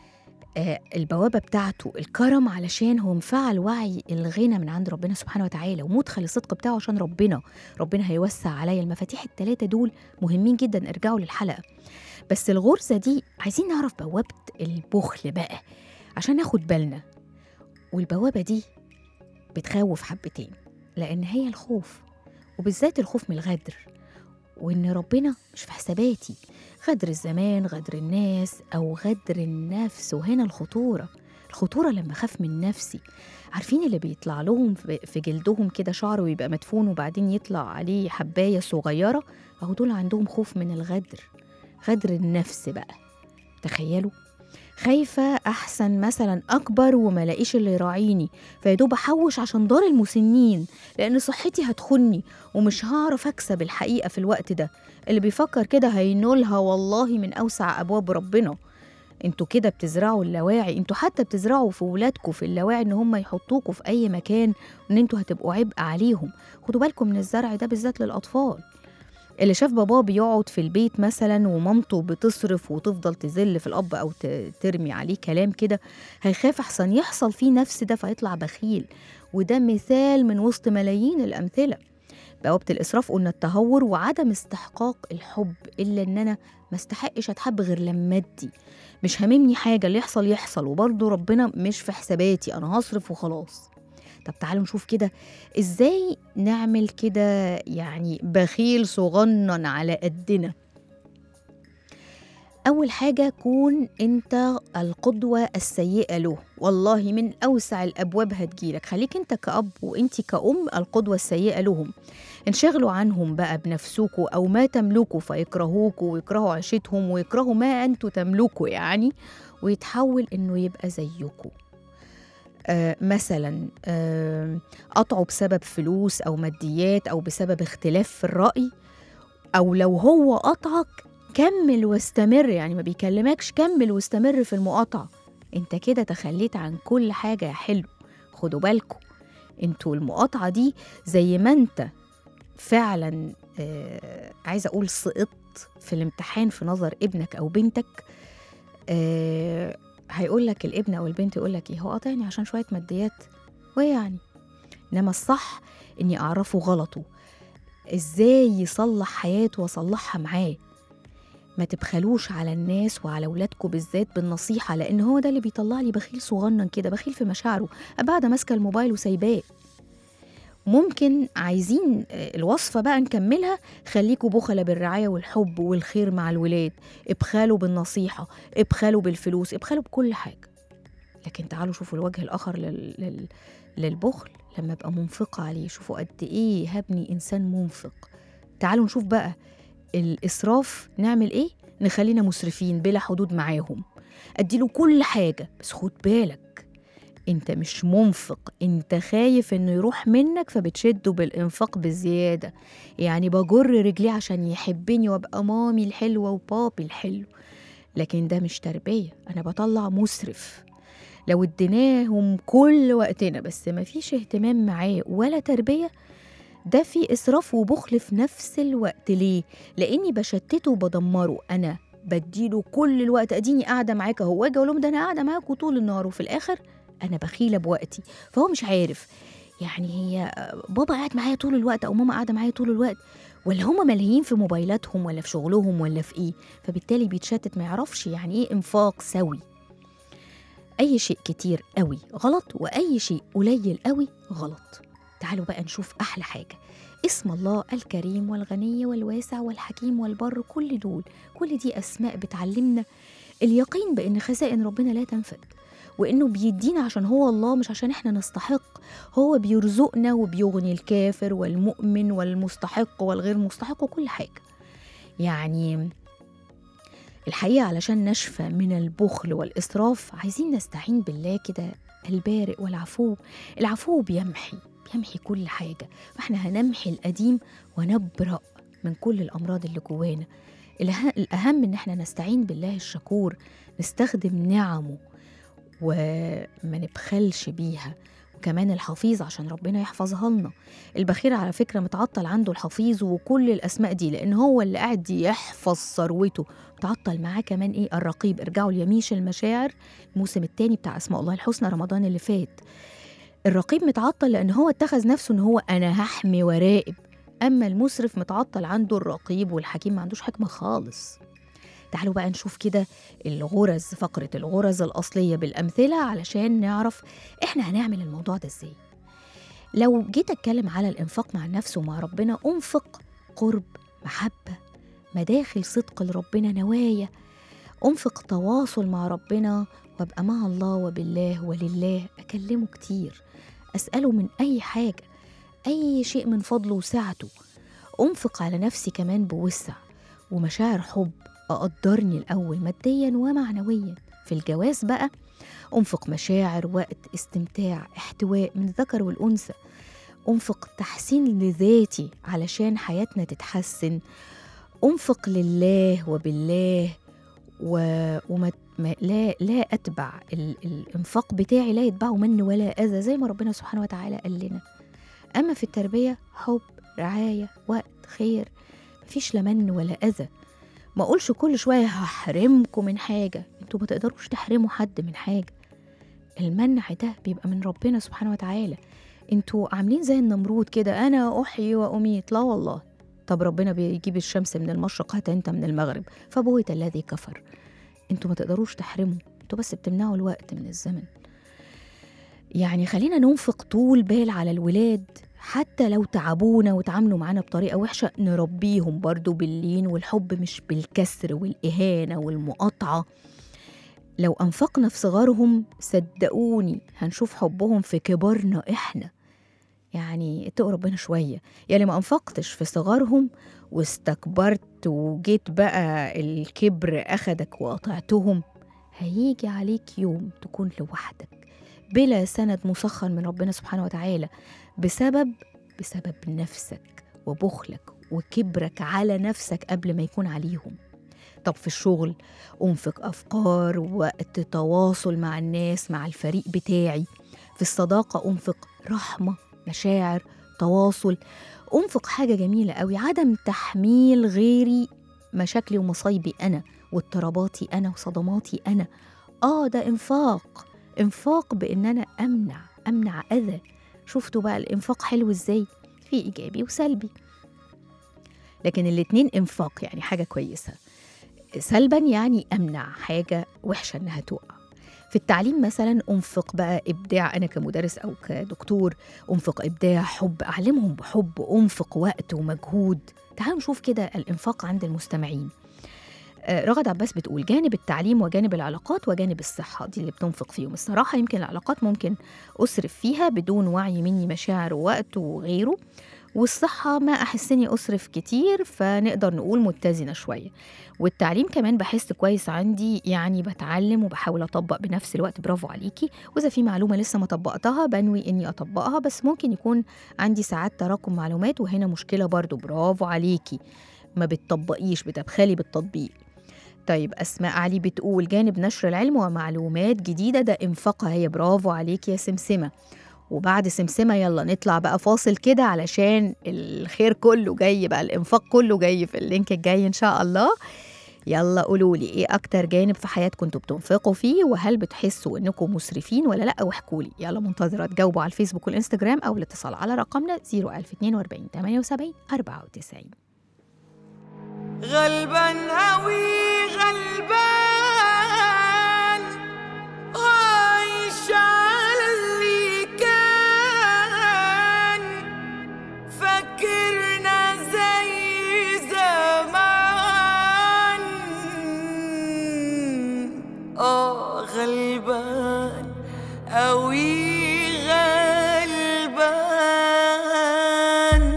آه البوابه بتاعته الكرم علشان هو مفعل وعي الغنى من عند ربنا سبحانه وتعالى ومدخل الصدق بتاعه عشان ربنا ربنا هيوسع عليا المفاتيح الثلاثه دول مهمين جدا ارجعوا للحلقه بس الغرزه دي عايزين نعرف بوابه البخل بقى عشان ناخد بالنا والبوابه دي بتخوف حبتين لان هي الخوف وبالذات الخوف من الغدر وان ربنا مش في حساباتي غدر الزمان غدر الناس او غدر النفس وهنا الخطوره الخطوره لما اخاف من نفسي عارفين اللي بيطلع لهم في في جلدهم كده شعر ويبقى مدفون وبعدين يطلع عليه حبايه صغيره اهو دول عندهم خوف من الغدر غدر النفس بقى تخيلوا خايفة أحسن مثلا أكبر وما لاقيش اللي يراعيني فيدوب أحوش عشان دار المسنين لأن صحتي هتخني ومش هعرف أكسب الحقيقة في الوقت ده اللي بيفكر كده هينولها والله من أوسع أبواب ربنا انتوا كده بتزرعوا اللاواعي انتوا حتى بتزرعوا في ولادكم في اللاواعي ان هم يحطوكوا في اي مكان وان انتوا هتبقوا عبء عليهم خدوا بالكم من الزرع ده بالذات للاطفال اللي شاف باباه بيقعد في البيت مثلا ومامته بتصرف وتفضل تذل في الاب او ت- ترمي عليه كلام كده هيخاف احسن يحصل فيه نفس ده فيطلع بخيل وده مثال من وسط ملايين الامثله بوابه الاسراف قلنا التهور وعدم استحقاق الحب الا ان انا ما استحقش اتحب غير لما ادي مش هاممني حاجه اللي يحصل يحصل وبرضه ربنا مش في حساباتي انا هصرف وخلاص طب تعالوا نشوف كده ازاي نعمل كده يعني بخيل صغنن على قدنا أول حاجة كون أنت القدوة السيئة له والله من أوسع الأبواب هتجيلك خليك أنت كأب وأنت كأم القدوة السيئة لهم انشغلوا عنهم بقى بنفسكوا أو ما تملكوا فيكرهوكوا ويكرهوا عيشتهم ويكرهوا ما أنتوا تملكوا يعني ويتحول إنه يبقى زيكوا آه مثلا آه قطعه بسبب فلوس او ماديات او بسبب اختلاف في الراي او لو هو قطعك كمل واستمر يعني ما بيكلمكش كمل واستمر في المقاطعه انت كده تخليت عن كل حاجه يا حلو خدوا بالكم انتوا المقاطعه دي زي ما انت فعلا آه عايزه اقول سقطت في الامتحان في نظر ابنك او بنتك آه هيقول لك الابن او البنت يقول لك ايه هو قاطعني عشان شويه ماديات ويعني انما الصح اني اعرفه غلطه ازاي يصلح حياته واصلحها معاه ما تبخلوش على الناس وعلى ولادكم بالذات بالنصيحه لان هو ده اللي بيطلع لي بخيل صغنن كده بخيل في مشاعره بعد ماسكه الموبايل وسايباه ممكن عايزين آه، الوصفة بقى نكملها خليكوا بخلة بالرعاية والحب والخير مع الولاد ابخلوا بالنصيحة ابخلوا بالفلوس ابخلوا بكل حاجة لكن تعالوا شوفوا الوجه الآخر لل... لل... للبخل لما ابقى منفقة عليه شوفوا قد ايه هبني إنسان منفق تعالوا نشوف بقى الإسراف نعمل ايه نخلينا مسرفين بلا حدود معاهم اديله كل حاجة بس خد بالك انت مش منفق انت خايف انه يروح منك فبتشده بالانفاق بزياده يعني بجر رجليه عشان يحبني وابقى مامي الحلوه وبابي الحلو لكن ده مش تربيه انا بطلع مسرف لو اديناهم كل وقتنا بس مفيش اهتمام معاه ولا تربيه ده في اسراف وبخل في نفس الوقت ليه لاني بشتته وبدمره انا بديله كل الوقت اديني قاعده معاك اهو واجي اقول لهم ده انا قاعده معاكوا طول النهار وفي الاخر انا بخيله بوقتي فهو مش عارف يعني هي بابا قاعد معايا طول الوقت او ماما قاعده معايا طول الوقت ولا هما ملهيين في موبايلاتهم ولا في شغلهم ولا في ايه فبالتالي بيتشتت ما يعرفش يعني ايه انفاق سوي اي شيء كتير قوي غلط واي شيء قليل قوي غلط تعالوا بقى نشوف احلى حاجه اسم الله الكريم والغني والواسع والحكيم والبر كل دول كل دي اسماء بتعلمنا اليقين بان خزائن ربنا لا تنفد وانه بيدينا عشان هو الله مش عشان احنا نستحق هو بيرزقنا وبيغني الكافر والمؤمن والمستحق والغير مستحق وكل حاجه يعني الحقيقه علشان نشفى من البخل والاسراف عايزين نستعين بالله كده البارئ والعفو العفو بيمحي بيمحي كل حاجه فاحنا هنمحي القديم ونبرأ من كل الامراض اللي جوانا الأه- الاهم ان احنا نستعين بالله الشكور نستخدم نعمه وما نبخلش بيها وكمان الحفيظ عشان ربنا يحفظها لنا البخيل على فكرة متعطل عنده الحفيظ وكل الأسماء دي لأن هو اللي قاعد يحفظ ثروته متعطل معاه كمان إيه الرقيب ارجعوا ليميش المشاعر الموسم التاني بتاع أسماء الله الحسنى رمضان اللي فات الرقيب متعطل لأن هو اتخذ نفسه إن هو أنا هحمي وراقب أما المسرف متعطل عنده الرقيب والحكيم ما عندوش حكمة خالص تعالوا بقى نشوف كده الغرز فقرة الغرز الأصلية بالأمثلة علشان نعرف إحنا هنعمل الموضوع ده إزاي لو جيت أتكلم على الإنفاق مع النفس ومع ربنا أنفق قرب محبة مداخل صدق لربنا نوايا أنفق تواصل مع ربنا وأبقى مع الله وبالله ولله أكلمه كتير أسأله من أي حاجة أي شيء من فضله وسعته أنفق على نفسي كمان بوسع ومشاعر حب أقدرني الأول ماديا ومعنويا في الجواز بقى أنفق مشاعر وقت استمتاع احتواء من الذكر والأنثى أنفق تحسين لذاتي علشان حياتنا تتحسن أنفق لله وبالله و... وما ما لا لا أتبع ال... الإنفاق بتاعي لا يتبعه من ولا أذى زي ما ربنا سبحانه وتعالى قال لنا أما في التربية حب رعاية وقت خير مفيش لا من ولا أذى ما اقولش كل شويه هحرمكم من حاجه انتوا ما تقدروش تحرموا حد من حاجه المنع ده بيبقى من ربنا سبحانه وتعالى انتوا عاملين زي النمرود كده انا احيي واميت لا والله طب ربنا بيجيب الشمس من المشرق هات انت من المغرب فبويت الذي كفر انتوا ما تقدروش تحرموا انتوا بس بتمنعوا الوقت من الزمن يعني خلينا ننفق طول بال على الولاد حتى لو تعبونا وتعاملوا معانا بطريقة وحشة نربيهم برضو باللين والحب مش بالكسر والإهانة والمقاطعة لو أنفقنا في صغارهم صدقوني هنشوف حبهم في كبارنا إحنا يعني اتقوا ربنا شوية يعني ما أنفقتش في صغارهم واستكبرت وجيت بقى الكبر أخدك وقطعتهم هيجي عليك يوم تكون لوحدك بلا سند مسخر من ربنا سبحانه وتعالى بسبب بسبب نفسك وبخلك وكبرك على نفسك قبل ما يكون عليهم طب في الشغل أنفق أفكار وقت تواصل مع الناس مع الفريق بتاعي في الصداقة أنفق رحمة مشاعر تواصل أنفق حاجة جميلة قوي عدم تحميل غيري مشاكلي ومصايبي أنا واضطراباتي أنا وصدماتي أنا آه ده إنفاق إنفاق بإن أنا أمنع أمنع أذى شفتوا بقى الإنفاق حلو إزاي في إيجابي وسلبي لكن الاتنين إنفاق يعني حاجة كويسة سلبا يعني أمنع حاجة وحشة إنها تقع في التعليم مثلا أنفق بقى إبداع أنا كمدرس أو كدكتور أنفق إبداع حب أعلمهم بحب أنفق وقت ومجهود تعالوا نشوف كده الإنفاق عند المستمعين آه، رغد عباس بتقول جانب التعليم وجانب العلاقات وجانب الصحة دي اللي بتنفق فيهم الصراحة يمكن العلاقات ممكن أصرف فيها بدون وعي مني مشاعر ووقت وغيره والصحة ما أحسني أصرف كتير فنقدر نقول متزنة شوية والتعليم كمان بحس كويس عندي يعني بتعلم وبحاول أطبق بنفس الوقت برافو عليكي وإذا في معلومة لسه ما طبقتها بنوي إني أطبقها بس ممكن يكون عندي ساعات تراكم معلومات وهنا مشكلة برضو برافو عليكي ما بتطبقيش بتبخلي بالتطبيق طيب أسماء علي بتقول جانب نشر العلم ومعلومات جديدة ده إنفاقها هي برافو عليك يا سمسمة وبعد سمسمة يلا نطلع بقى فاصل كده علشان الخير كله جاي بقى الإنفاق كله جاي في اللينك الجاي إن شاء الله يلا قولوا لي ايه اكتر جانب في حياتكم انتوا بتنفقوا فيه وهل بتحسوا انكم مسرفين ولا لا واحكوا لي يلا منتظره تجاوبوا على الفيسبوك والانستجرام او الاتصال على رقمنا 01042 78 94 غلبان أوي غلبان عايش على اللي كان فاكرنا زي زمان اه غلبان أوي غلبان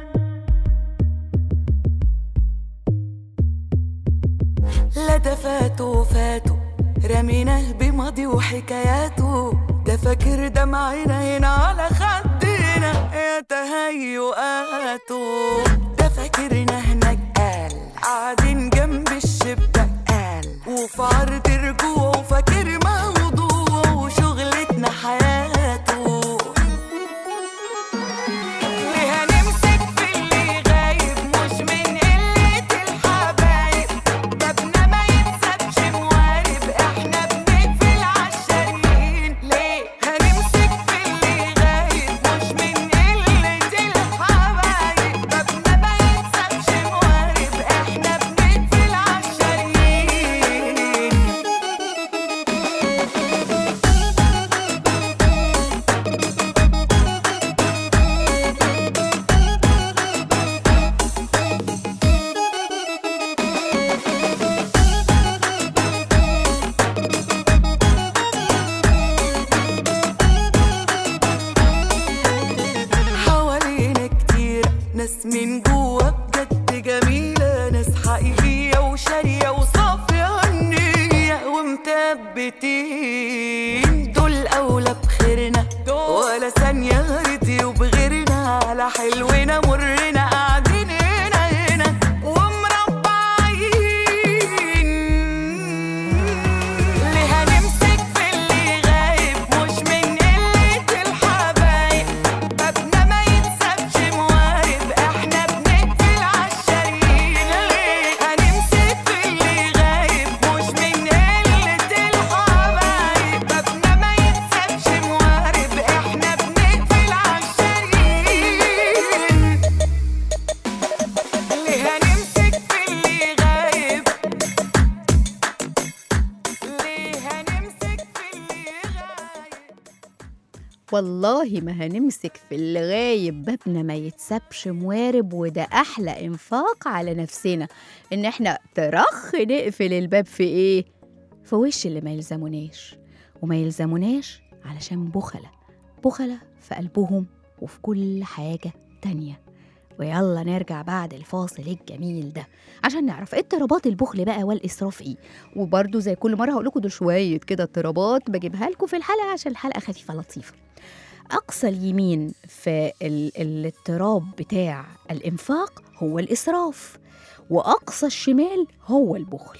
لا ده فاتوا فاتوا رميناه بماضي وحكاياته ده فاكر دمعنا هنا على خدنا يا تهيؤاته ده فاكرنا هناك قال قاعدين جنب الشباك قال وفي عرض رجوعه وفاكر موضوعه وشغلتنا حياته ليه هنمسك في اللي غايب مش من قلة الحبايب بابنا ما يتسابش موارب احنا بنقفل عالشاريين ليه هنمسك في اللي غايب مش من قلة الحبايب بابنا ما يتسابش موارب احنا بنقفل عالشاريين حوالينا كتير ناس من جوا بجد جميلة ناس حقيقية وشارية وصافية النية ومثبتين دول أولى بخيرنا ولا ثانية رضيوا بغيرنا على حلونا مرنا قاعدين هنا هنا ومربعين ليه هنمسك في اللي غايب مش من قلة الحبايب بابنا ما يتسابش موارب احنا بنقفل عالشاريين ليه هنمسك في اللي غايب مش من قلة الحبايب بابنا ما يتسابش موارب احنا بنقفل عالشاريين ليه هنمسك في اللي غايب ليه هنمسك في اللي غايب والله ما هنمسك في اللي غايب بابنا ما يتسابش موارب وده احلى انفاق على نفسنا ان احنا ترخ نقفل الباب في ايه في وش اللي ما يلزموناش وما يلزموناش علشان بخلة بخلة في قلبهم وفي كل حاجة تانية ويلا نرجع بعد الفاصل الجميل ده عشان نعرف اضطرابات البخل بقى والإسراف إيه وبرده زي كل مرة هقول لكم دول شوية كده اضطرابات بجيبها لكم في الحلقة عشان الحلقة خفيفة لطيفة أقصى اليمين في ال- الاضطراب بتاع الإنفاق هو الإسراف وأقصى الشمال هو البخل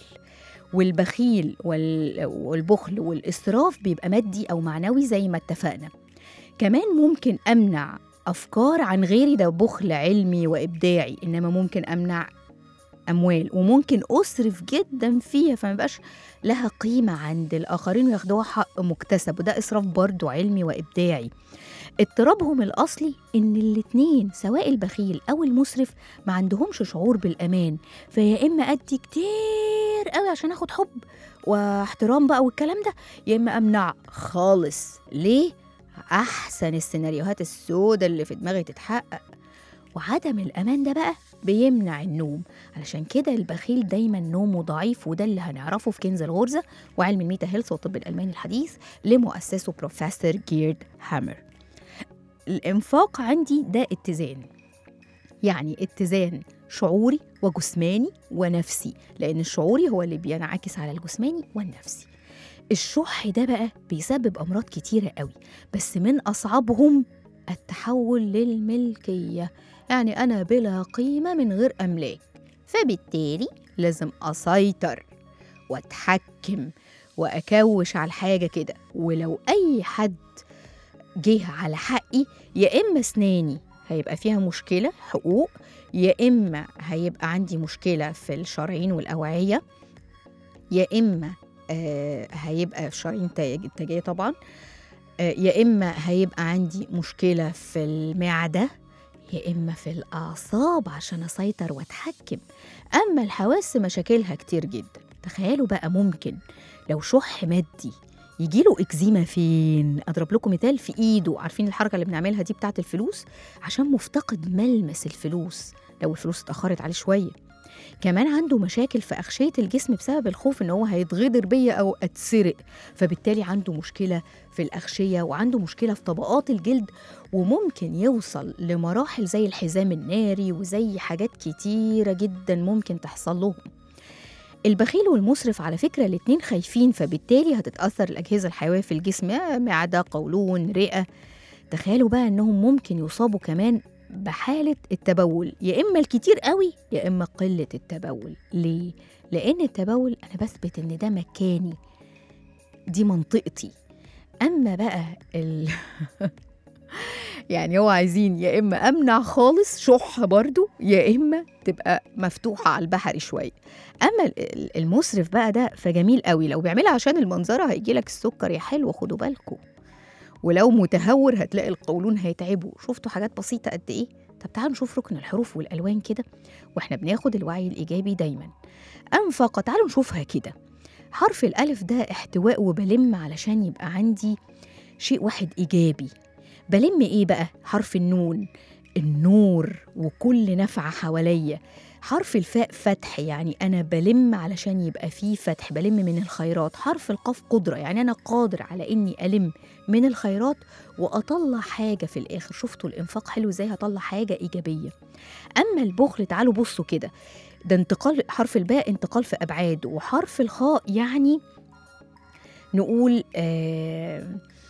والبخيل وال- والبخل والإسراف بيبقى مادي أو معنوي زي ما اتفقنا كمان ممكن أمنع أفكار عن غيري ده بخل علمي وإبداعي إنما ممكن أمنع أموال وممكن أسرف جدا فيها فما بقاش لها قيمة عند الآخرين وياخدوها حق مكتسب وده إسراف برضو علمي وإبداعي اضطرابهم الأصلي إن الاتنين سواء البخيل أو المسرف ما عندهمش شعور بالأمان فيا إما أدي كتير قوي عشان آخد حب واحترام بقى والكلام ده يا إما أمنع خالص ليه؟ أحسن السيناريوهات السوداء اللي في دماغي تتحقق وعدم الأمان ده بقى بيمنع النوم علشان كده البخيل دايما نومه ضعيف وده اللي هنعرفه في كنز الغرزة وعلم الميتا هيلث والطب الألماني الحديث لمؤسسه بروفيسور جيرد هامر الإنفاق عندي ده اتزان يعني اتزان شعوري وجسماني ونفسي لأن الشعوري هو اللي بينعكس على الجسماني والنفسي الشح ده بقى بيسبب أمراض كتيرة قوي بس من أصعبهم التحول للملكية يعني أنا بلا قيمة من غير أملاك فبالتالي لازم أسيطر وأتحكم وأكوش على الحاجة كده ولو أي حد جه على حقي يا إما أسناني هيبقى فيها مشكلة حقوق يا إما هيبقى عندي مشكلة في الشرايين والأوعية يا إما آه هيبقى في شرايين التاج- التاجية طبعا آه يا إما هيبقى عندي مشكلة في المعدة يا إما في الأعصاب عشان أسيطر وأتحكم أما الحواس مشاكلها كتير جدا تخيلوا بقى ممكن لو شح مادي يجيله إكزيما فين؟ أضرب لكم مثال في إيده عارفين الحركة اللي بنعملها دي بتاعت الفلوس عشان مفتقد ملمس الفلوس لو الفلوس اتأخرت عليه شوية كمان عنده مشاكل في أغشية الجسم بسبب الخوف إن هو هيتغدر بيا أو أتسرق فبالتالي عنده مشكلة في الأغشية وعنده مشكلة في طبقات الجلد وممكن يوصل لمراحل زي الحزام الناري وزي حاجات كتيرة جدا ممكن تحصل لهم البخيل والمسرف على فكرة الاتنين خايفين فبالتالي هتتأثر الأجهزة الحيوية في الجسم آه، معدة قولون رئة تخيلوا بقى إنهم ممكن يصابوا كمان بحالة التبول يا إما الكتير قوي يا إما قلة التبول ليه؟ لأن التبول أنا بثبت إن ده مكاني دي منطقتي أما بقى ال... يعني هو عايزين يا إما أمنع خالص شح برضو يا إما تبقى مفتوحة على البحر شوية أما ال- ال- المسرف بقى ده فجميل قوي لو بيعملها عشان المنظرة هيجيلك السكر يا حلو خدوا بالكم ولو متهور هتلاقي القولون هيتعبوا شفتوا حاجات بسيطة قد إيه؟ طب تعالوا نشوف ركن الحروف والألوان كده وإحنا بناخد الوعي الإيجابي دايما أنفق تعالوا نشوفها كده حرف الألف ده احتواء وبلم علشان يبقى عندي شيء واحد إيجابي بلم إيه بقى؟ حرف النون النور وكل نفعة حواليا حرف الفاء فتح يعني أنا بلم علشان يبقى فيه فتح بلم من الخيرات حرف القاف قدرة يعني أنا قادر على إني ألم من الخيرات وأطلع حاجة في الآخر شفتوا الإنفاق حلو إزاي هطلع حاجة إيجابية أما البخل تعالوا بصوا كده ده انتقال حرف الباء انتقال في أبعاد وحرف الخاء يعني نقول آه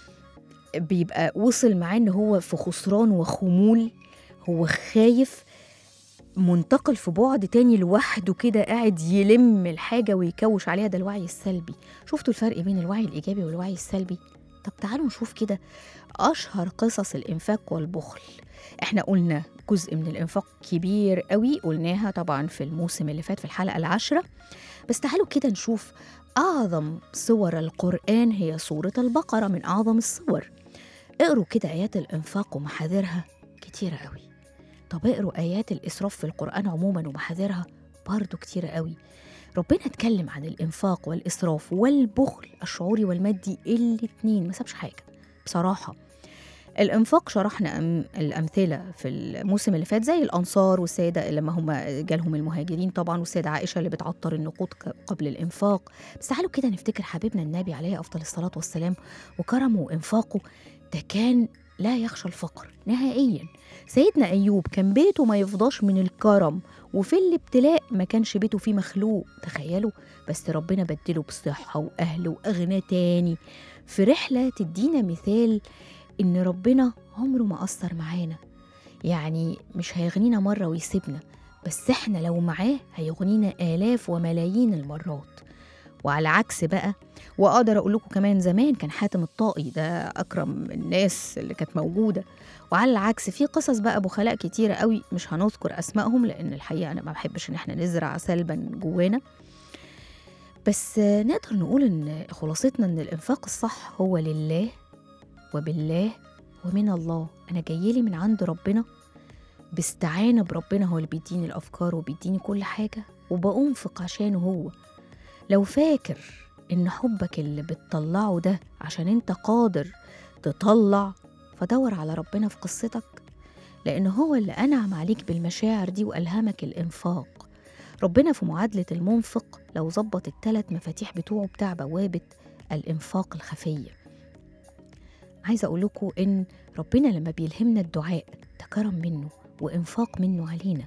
بيبقى وصل معاه إن هو في خسران وخمول هو خايف منتقل في بعد تاني لوحده كده قاعد يلم الحاجة ويكوش عليها ده الوعي السلبي شفتوا الفرق بين الوعي الإيجابي والوعي السلبي؟ طب تعالوا نشوف كده أشهر قصص الإنفاق والبخل احنا قلنا جزء من الإنفاق كبير قوي قلناها طبعا في الموسم اللي فات في الحلقة العاشرة بس تعالوا كده نشوف أعظم صور القرآن هي سورة البقرة من أعظم الصور اقروا كده آيات الإنفاق ومحاذيرها كتيرة قوي طب اقروا آيات الإسراف في القرآن عموما ومحاذيرها برضو كتيرة قوي ربنا اتكلم عن الإنفاق والإسراف والبخل الشعوري والمادي الاتنين ما سابش حاجة بصراحة الإنفاق شرحنا أم الأمثلة في الموسم اللي فات زي الأنصار والسيدة لما هم جالهم المهاجرين طبعا والسيدة عائشة اللي بتعطر النقود ق- قبل الإنفاق بس تعالوا كده نفتكر حبيبنا النبي عليه أفضل الصلاة والسلام وكرمه وإنفاقه ده كان لا يخشى الفقر نهائيا سيدنا أيوب كان بيته ما يفضاش من الكرم وفي الابتلاء ما كانش بيته فيه مخلوق تخيلوا بس ربنا بدله بصحة وأهل وأغنى تاني في رحلة تدينا مثال إن ربنا عمره ما قصر معانا يعني مش هيغنينا مرة ويسيبنا بس احنا لو معاه هيغنينا آلاف وملايين المرات وعلى عكس بقى واقدر اقول لكم كمان زمان كان حاتم الطائي ده اكرم الناس اللي كانت موجوده وعلى العكس في قصص بقى بخلاء كتيره قوي مش هنذكر اسمائهم لان الحقيقه انا ما بحبش ان احنا نزرع سلبا جوانا بس آه، نقدر نقول ان خلاصتنا ان الانفاق الصح هو لله وبالله ومن الله انا جايلي من عند ربنا باستعانه بربنا هو اللي بيديني الافكار وبيديني كل حاجه وبأنفق عشانه هو لو فاكر إن حبك اللي بتطلعه ده عشان أنت قادر تطلع فدور على ربنا في قصتك لأن هو اللي أنعم عليك بالمشاعر دي وألهمك الإنفاق ربنا في معادلة المنفق لو ظبط التلات مفاتيح بتوعه بتاع بوابة الإنفاق الخفية عايزة أقول لكم إن ربنا لما بيلهمنا الدعاء ده كرم منه وإنفاق منه علينا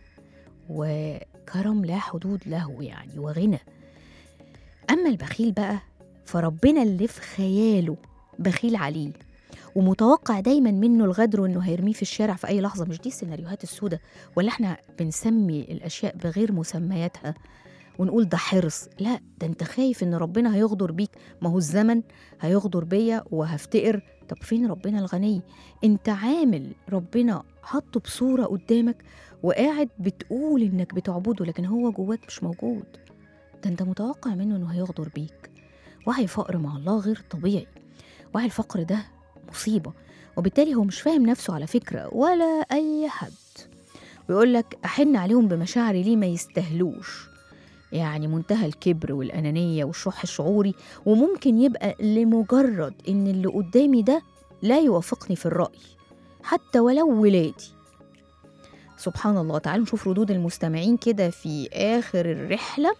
وكرم لا حدود له يعني وغنى أما البخيل بقى فربنا اللي في خياله بخيل عليه ومتوقع دايما منه الغدر وانه هيرميه في الشارع في اي لحظه مش دي السيناريوهات السوداء ولا احنا بنسمي الاشياء بغير مسمياتها ونقول ده حرص لا ده انت خايف ان ربنا هيغدر بيك ما هو الزمن هيغدر بيا وهفتقر طب فين ربنا الغني انت عامل ربنا حطه بصوره قدامك وقاعد بتقول انك بتعبده لكن هو جواك مش موجود ده انت متوقع منه انه هيغدر بيك وعي فقر مع الله غير طبيعي وعي الفقر ده مصيبة وبالتالي هو مش فاهم نفسه على فكرة ولا أي حد ويقول لك أحن عليهم بمشاعري ليه ما يستهلوش يعني منتهى الكبر والأنانية والشح الشعوري وممكن يبقى لمجرد إن اللي قدامي ده لا يوافقني في الرأي حتى ولو ولادي سبحان الله تعالوا نشوف ردود المستمعين كده في آخر الرحلة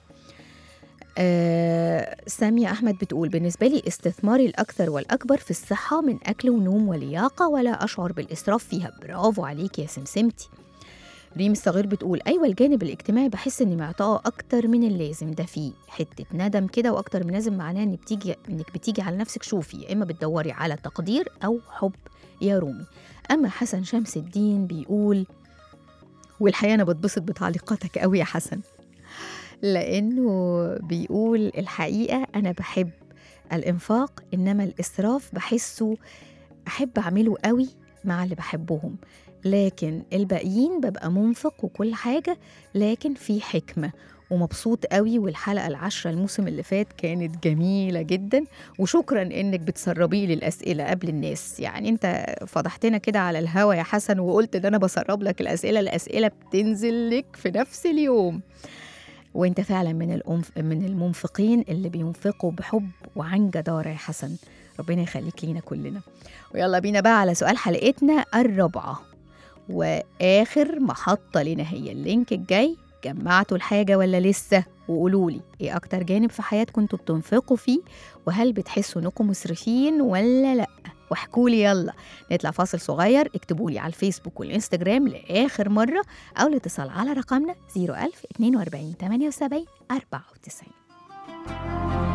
آه سامية أحمد بتقول بالنسبة لي استثماري الأكثر والأكبر في الصحة من أكل ونوم ولياقة ولا أشعر بالإسراف فيها برافو عليك يا سمسمتي ريم الصغير بتقول أيوة الجانب الاجتماعي بحس إني معطاءة أكتر من اللازم ده فيه حتة ندم كده وأكتر من لازم معناه إن بتيجي إنك بتيجي على نفسك شوفي يا إما بتدوري على تقدير أو حب يا رومي أما حسن شمس الدين بيقول والحقيقة أنا بتبسط بتعليقاتك قوي يا حسن لأنه بيقول الحقيقة أنا بحب الإنفاق إنما الإسراف بحسه أحب أعمله قوي مع اللي بحبهم لكن الباقيين ببقى منفق وكل حاجة لكن في حكمة ومبسوط قوي والحلقة العشرة الموسم اللي فات كانت جميلة جدا وشكرا انك بتسربي لي الأسئلة قبل الناس يعني انت فضحتنا كده على الهوا يا حسن وقلت ان انا بسرب لك الأسئلة الأسئلة بتنزل لك في نفس اليوم وانت فعلا من الأنف... من المنفقين اللي بينفقوا بحب وعن جدارة يا حسن ربنا يخليك لينا كلنا ويلا بينا بقى على سؤال حلقتنا الرابعة وآخر محطة لنا هي اللينك الجاي جمعتوا الحاجة ولا لسه وقولوا لي ايه أكتر جانب في حياتكم انتوا بتنفقوا فيه وهل بتحسوا انكم مسرفين ولا لأ واحكوا لي يلا نطلع فاصل صغير اكتبوا لي على الفيسبوك والانستجرام لآخر مرة أو الاتصال على رقمنا 01000 42 78 94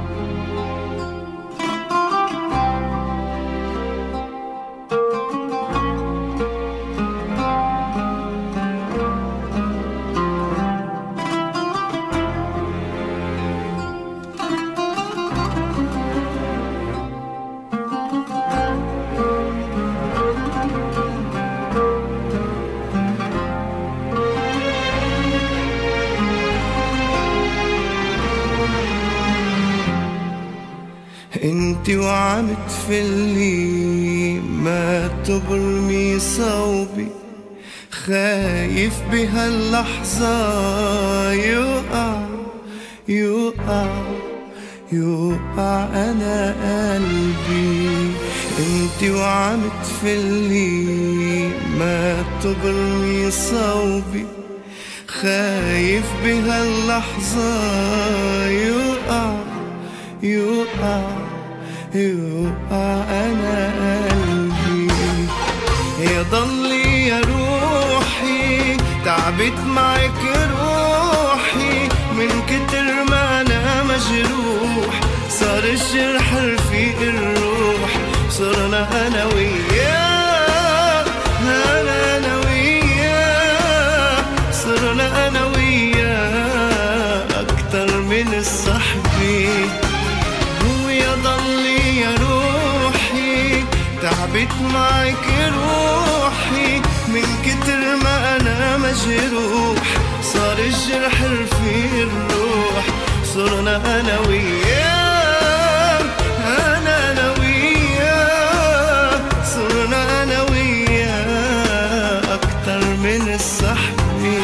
انت وعم تفلي ما تبرمي صوبي خايف بهاللحظة يقع يقع يوقع أنا قلبي انت وعم تفلي ما تبرمي صوبي خايف بهاللحظة يوقع يوقع يوقع أنا قلبي ويا ضلي يا روحي تعبت معك روحي من كتر ما انا مجروح صار الجرح رفيق الروح صرنا انا وياه انا انا وياه صرنا انا وياه اكتر من الصحبه ويا ضلي يا روحي تعبت معك روحي من كتر ما انا مجروح صار الجرح رفيق الروح صرنا انا وياه انا انا وياه صرنا انا وياه اكتر من الصحبه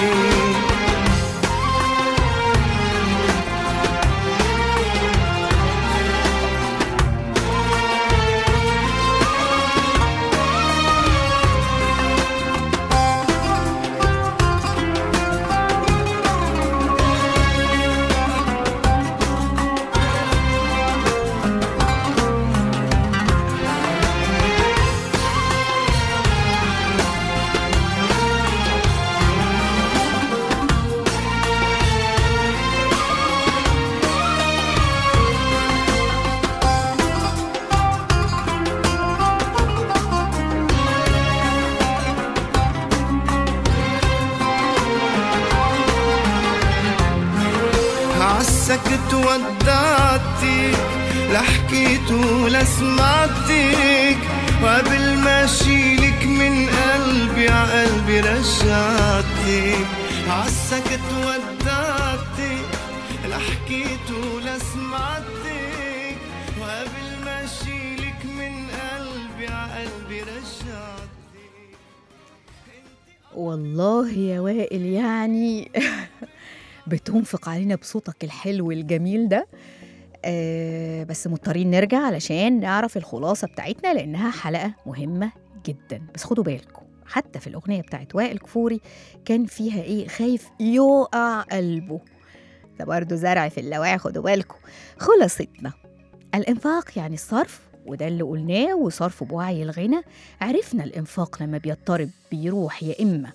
عالسكت ودعتك لا حكيت ولا سمعتك وقبل ما اشيلك من قلبي عقلبي رجعتك عالسكت ودعتك لا حكيت ولا سمعتك وقبل ما اشيلك من قلبي عقلبي رجعتك والله يا وائل يعني بتنفق علينا بصوتك الحلو الجميل ده آه بس مضطرين نرجع علشان نعرف الخلاصة بتاعتنا لأنها حلقة مهمة جدا بس خدوا بالكم حتى في الأغنية بتاعت وائل كفوري كان فيها إيه خايف يقع قلبه ده برضه زرع في اللاواعي خدوا بالكم خلاصتنا الإنفاق يعني الصرف وده اللي قلناه وصرفه بوعي الغنى عرفنا الإنفاق لما بيضطرب بيروح يا إما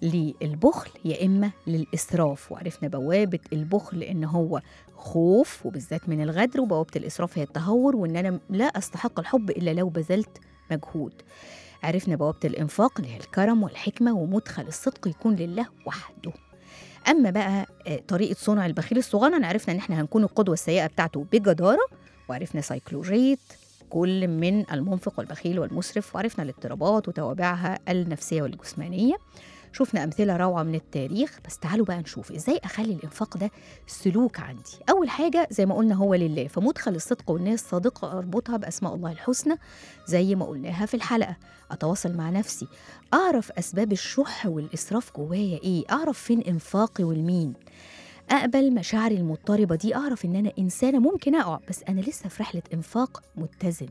للبخل يا إما للإسراف وعرفنا بوابة البخل إن هو خوف وبالذات من الغدر وبوابة الإسراف هي التهور وإن أنا لا أستحق الحب إلا لو بذلت مجهود عرفنا بوابة الإنفاق اللي هي الكرم والحكمة ومدخل الصدق يكون لله وحده أما بقى آه، طريقة صنع البخيل الصغنن عرفنا إن إحنا هنكون القدوة السيئة بتاعته بجدارة وعرفنا سيكولوجية كل من المنفق والبخيل والمسرف وعرفنا الاضطرابات وتوابعها النفسية والجسمانية شفنا أمثلة روعة من التاريخ بس تعالوا بقى نشوف إزاي أخلي الإنفاق ده سلوك عندي أول حاجة زي ما قلنا هو لله فمدخل الصدق والنية الصادقة أربطها بأسماء الله الحسنى زي ما قلناها في الحلقة أتواصل مع نفسي أعرف أسباب الشح والإسراف جوايا إيه أعرف فين إنفاقي والمين أقبل مشاعري المضطربة دي أعرف إن أنا إنسانة ممكن أقع بس أنا لسه في رحلة إنفاق متزن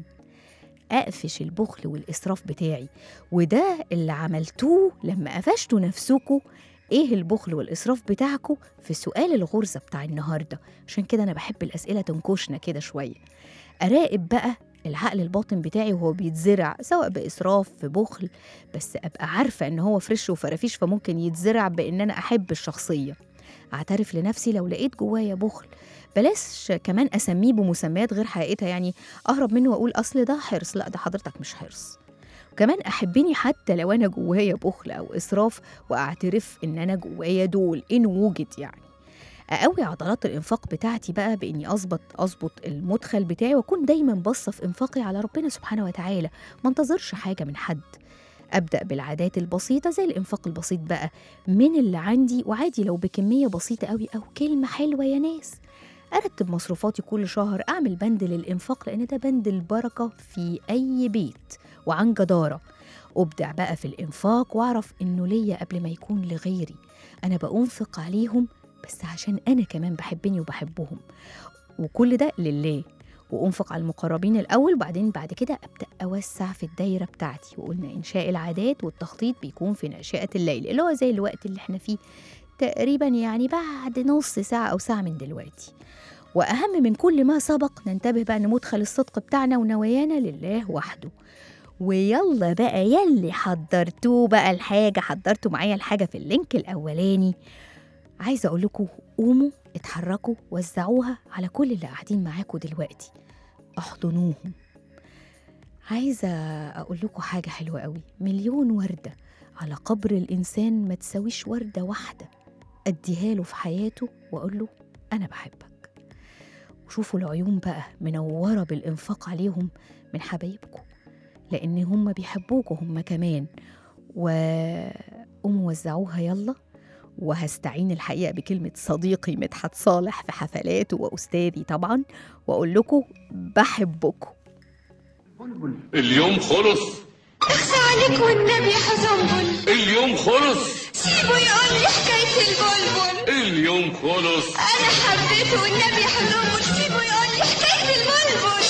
أقفش البخل والإسراف بتاعي وده اللي عملتوه لما قفشتوا نفسكوا إيه البخل والإسراف بتاعكوا في سؤال الغرزة بتاع النهاردة عشان كده أنا بحب الأسئلة تنكشنا كده شوية أراقب بقى العقل الباطن بتاعي وهو بيتزرع سواء بإسراف في بخل بس أبقى عارفة إن هو فريش وفرافيش فممكن يتزرع بإن أنا أحب الشخصية أعترف لنفسي لو لقيت جوايا بخل بلاش كمان أسميه بمسميات غير حقيقتها يعني أهرب منه وأقول أصل ده حرص لا ده حضرتك مش حرص وكمان أحبني حتى لو أنا جوايا بخل أو إسراف وأعترف إن أنا جوايا دول إن وجد يعني أقوي عضلات الإنفاق بتاعتي بقى بإني أظبط أظبط المدخل بتاعي وأكون دايما باصة في إنفاقي على ربنا سبحانه وتعالى ما انتظرش حاجة من حد أبدأ بالعادات البسيطة زي الإنفاق البسيط بقى من اللي عندي وعادي لو بكمية بسيطة قوي أو كلمة حلوة يا ناس أرتب مصروفاتي كل شهر أعمل بند للإنفاق لأن ده بند البركة في أي بيت وعن جدارة أبدع بقى في الإنفاق وأعرف إنه ليا قبل ما يكون لغيري أنا بأنفق عليهم بس عشان أنا كمان بحبني وبحبهم وكل ده لله وأنفق على المقربين الأول وبعدين بعد كده أبدأ أوسع في الدايرة بتاعتي وقلنا إنشاء العادات والتخطيط بيكون في ناشئة الليل اللي هو زي الوقت اللي احنا فيه تقريبا يعني بعد نص ساعة أو ساعة من دلوقتي وأهم من كل ما سبق ننتبه بقى إن مدخل الصدق بتاعنا ونوايانا لله وحده ويلا بقى يلي حضرتوه بقى الحاجة حضرتوا معايا الحاجة في اللينك الأولاني عايزة أقول لكم قوموا اتحركوا وزعوها على كل اللي قاعدين معاكم دلوقتي احضنوهم عايزة أقول لكم حاجة حلوة قوي مليون وردة على قبر الإنسان ما تساويش وردة واحدة أديها له في حياته وأقول له أنا بحبك وشوفوا العيون بقى منورة بالإنفاق عليهم من حبايبكم لأن هم بيحبوكوا هم كمان وقوموا وزعوها يلا وهستعين الحقيقة بكلمة صديقي مدحت صالح في حفلاته وأستاذي طبعا وأقول لكم بحبكم اليوم خلص اخفى عليك والنبي يا حزنبل اليوم خلص سيبه يقول لي حكاية البلبل اليوم خلص أنا حبيته والنبي يا حزنبل سيبه يقول لي حكاية البلبل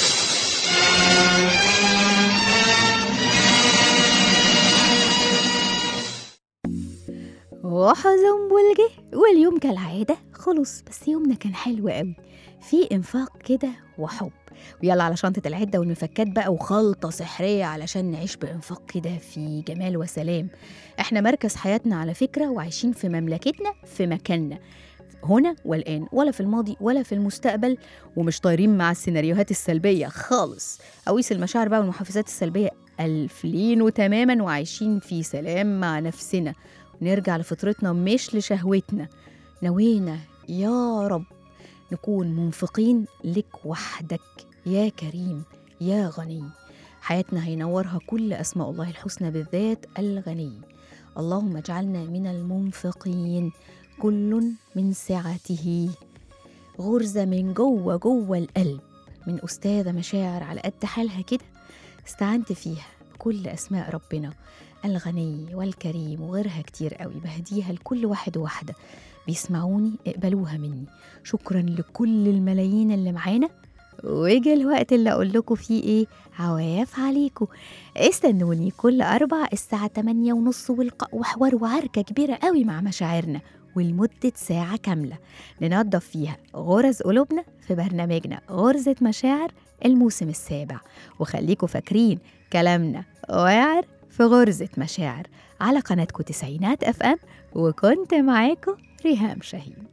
وحزنبل جه واليوم كالعادة خلص بس يومنا كان حلو قوي في انفاق كده وحب ويلا على شنطة العدة والمفكات بقى وخلطة سحرية علشان نعيش بإنفاق كده في جمال وسلام احنا مركز حياتنا على فكرة وعايشين في مملكتنا في مكاننا هنا والآن ولا في الماضي ولا في المستقبل ومش طايرين مع السيناريوهات السلبية خالص قويس المشاعر بقى والمحفزات السلبية ألفلين وتماما وعايشين في سلام مع نفسنا نرجع لفطرتنا مش لشهوتنا نوينا يا رب نكون منفقين لك وحدك يا كريم يا غني حياتنا هينورها كل أسماء الله الحسنى بالذات الغني اللهم اجعلنا من المنفقين كل من سعته غرزة من جوه جوه القلب من أستاذة مشاعر على قد حالها كده استعنت فيها بكل أسماء ربنا الغني والكريم وغيرها كتير قوي بهديها لكل واحد وواحدة بيسمعوني اقبلوها مني شكرا لكل الملايين اللي معانا ويجي الوقت اللي اقول لكم فيه ايه عواف عليكم استنوني كل اربع الساعه 8 ونص والق- وحوار وعركه كبيره قوي مع مشاعرنا ولمدة ساعة كاملة ننظف فيها غرز قلوبنا في برنامجنا غرزة مشاعر الموسم السابع وخليكم فاكرين كلامنا واعر في غرزة مشاعر على قناتكم تسعينات اف ام وكنت معاكم ريهام شاهين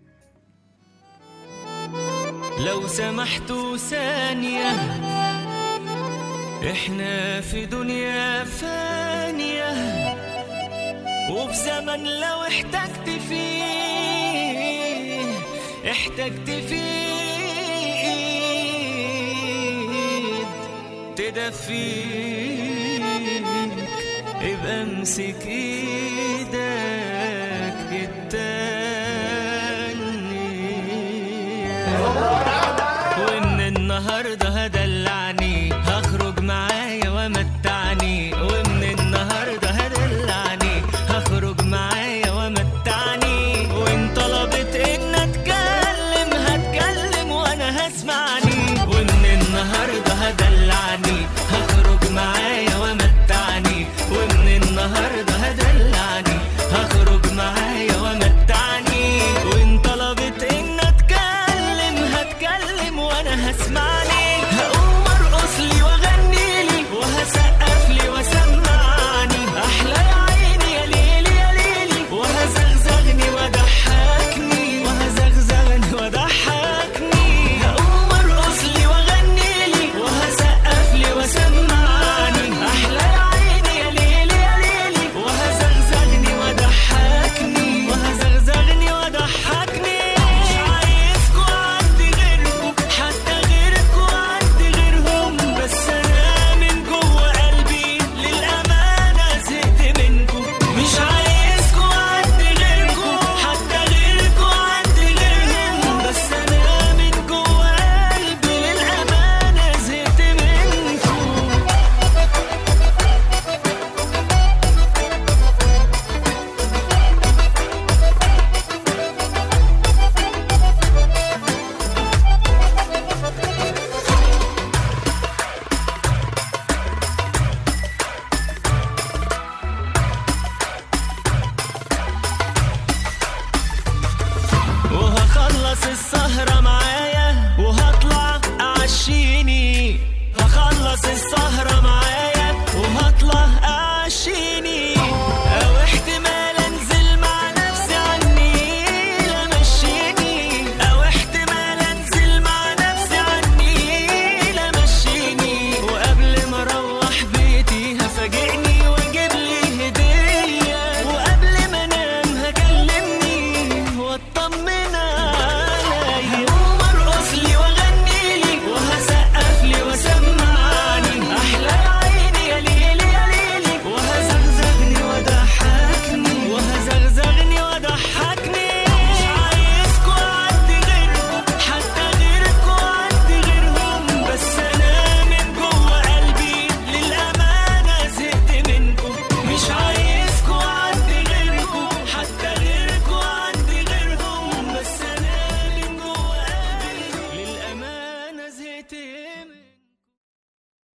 لو سمحتوا ثانية احنا في دنيا فانية وفي زمن لو احتجت فيه احتجت فيه ايد تدفيك ابقى امسك ايدك التانية ومن النهارده هدلعني هخرج معايا ومتعني ومن النهارده هدلعني هخرج معايا ومتعني وان طلبت ان اتكلم هتكلم وانا هسمعني ومن النهارده هدلعني هخرج معايا ومتعني ومن النهارده هدلعني هخرج معايا ومتعني وان طلبت ان اتكلم هتكلم وانا هسمعني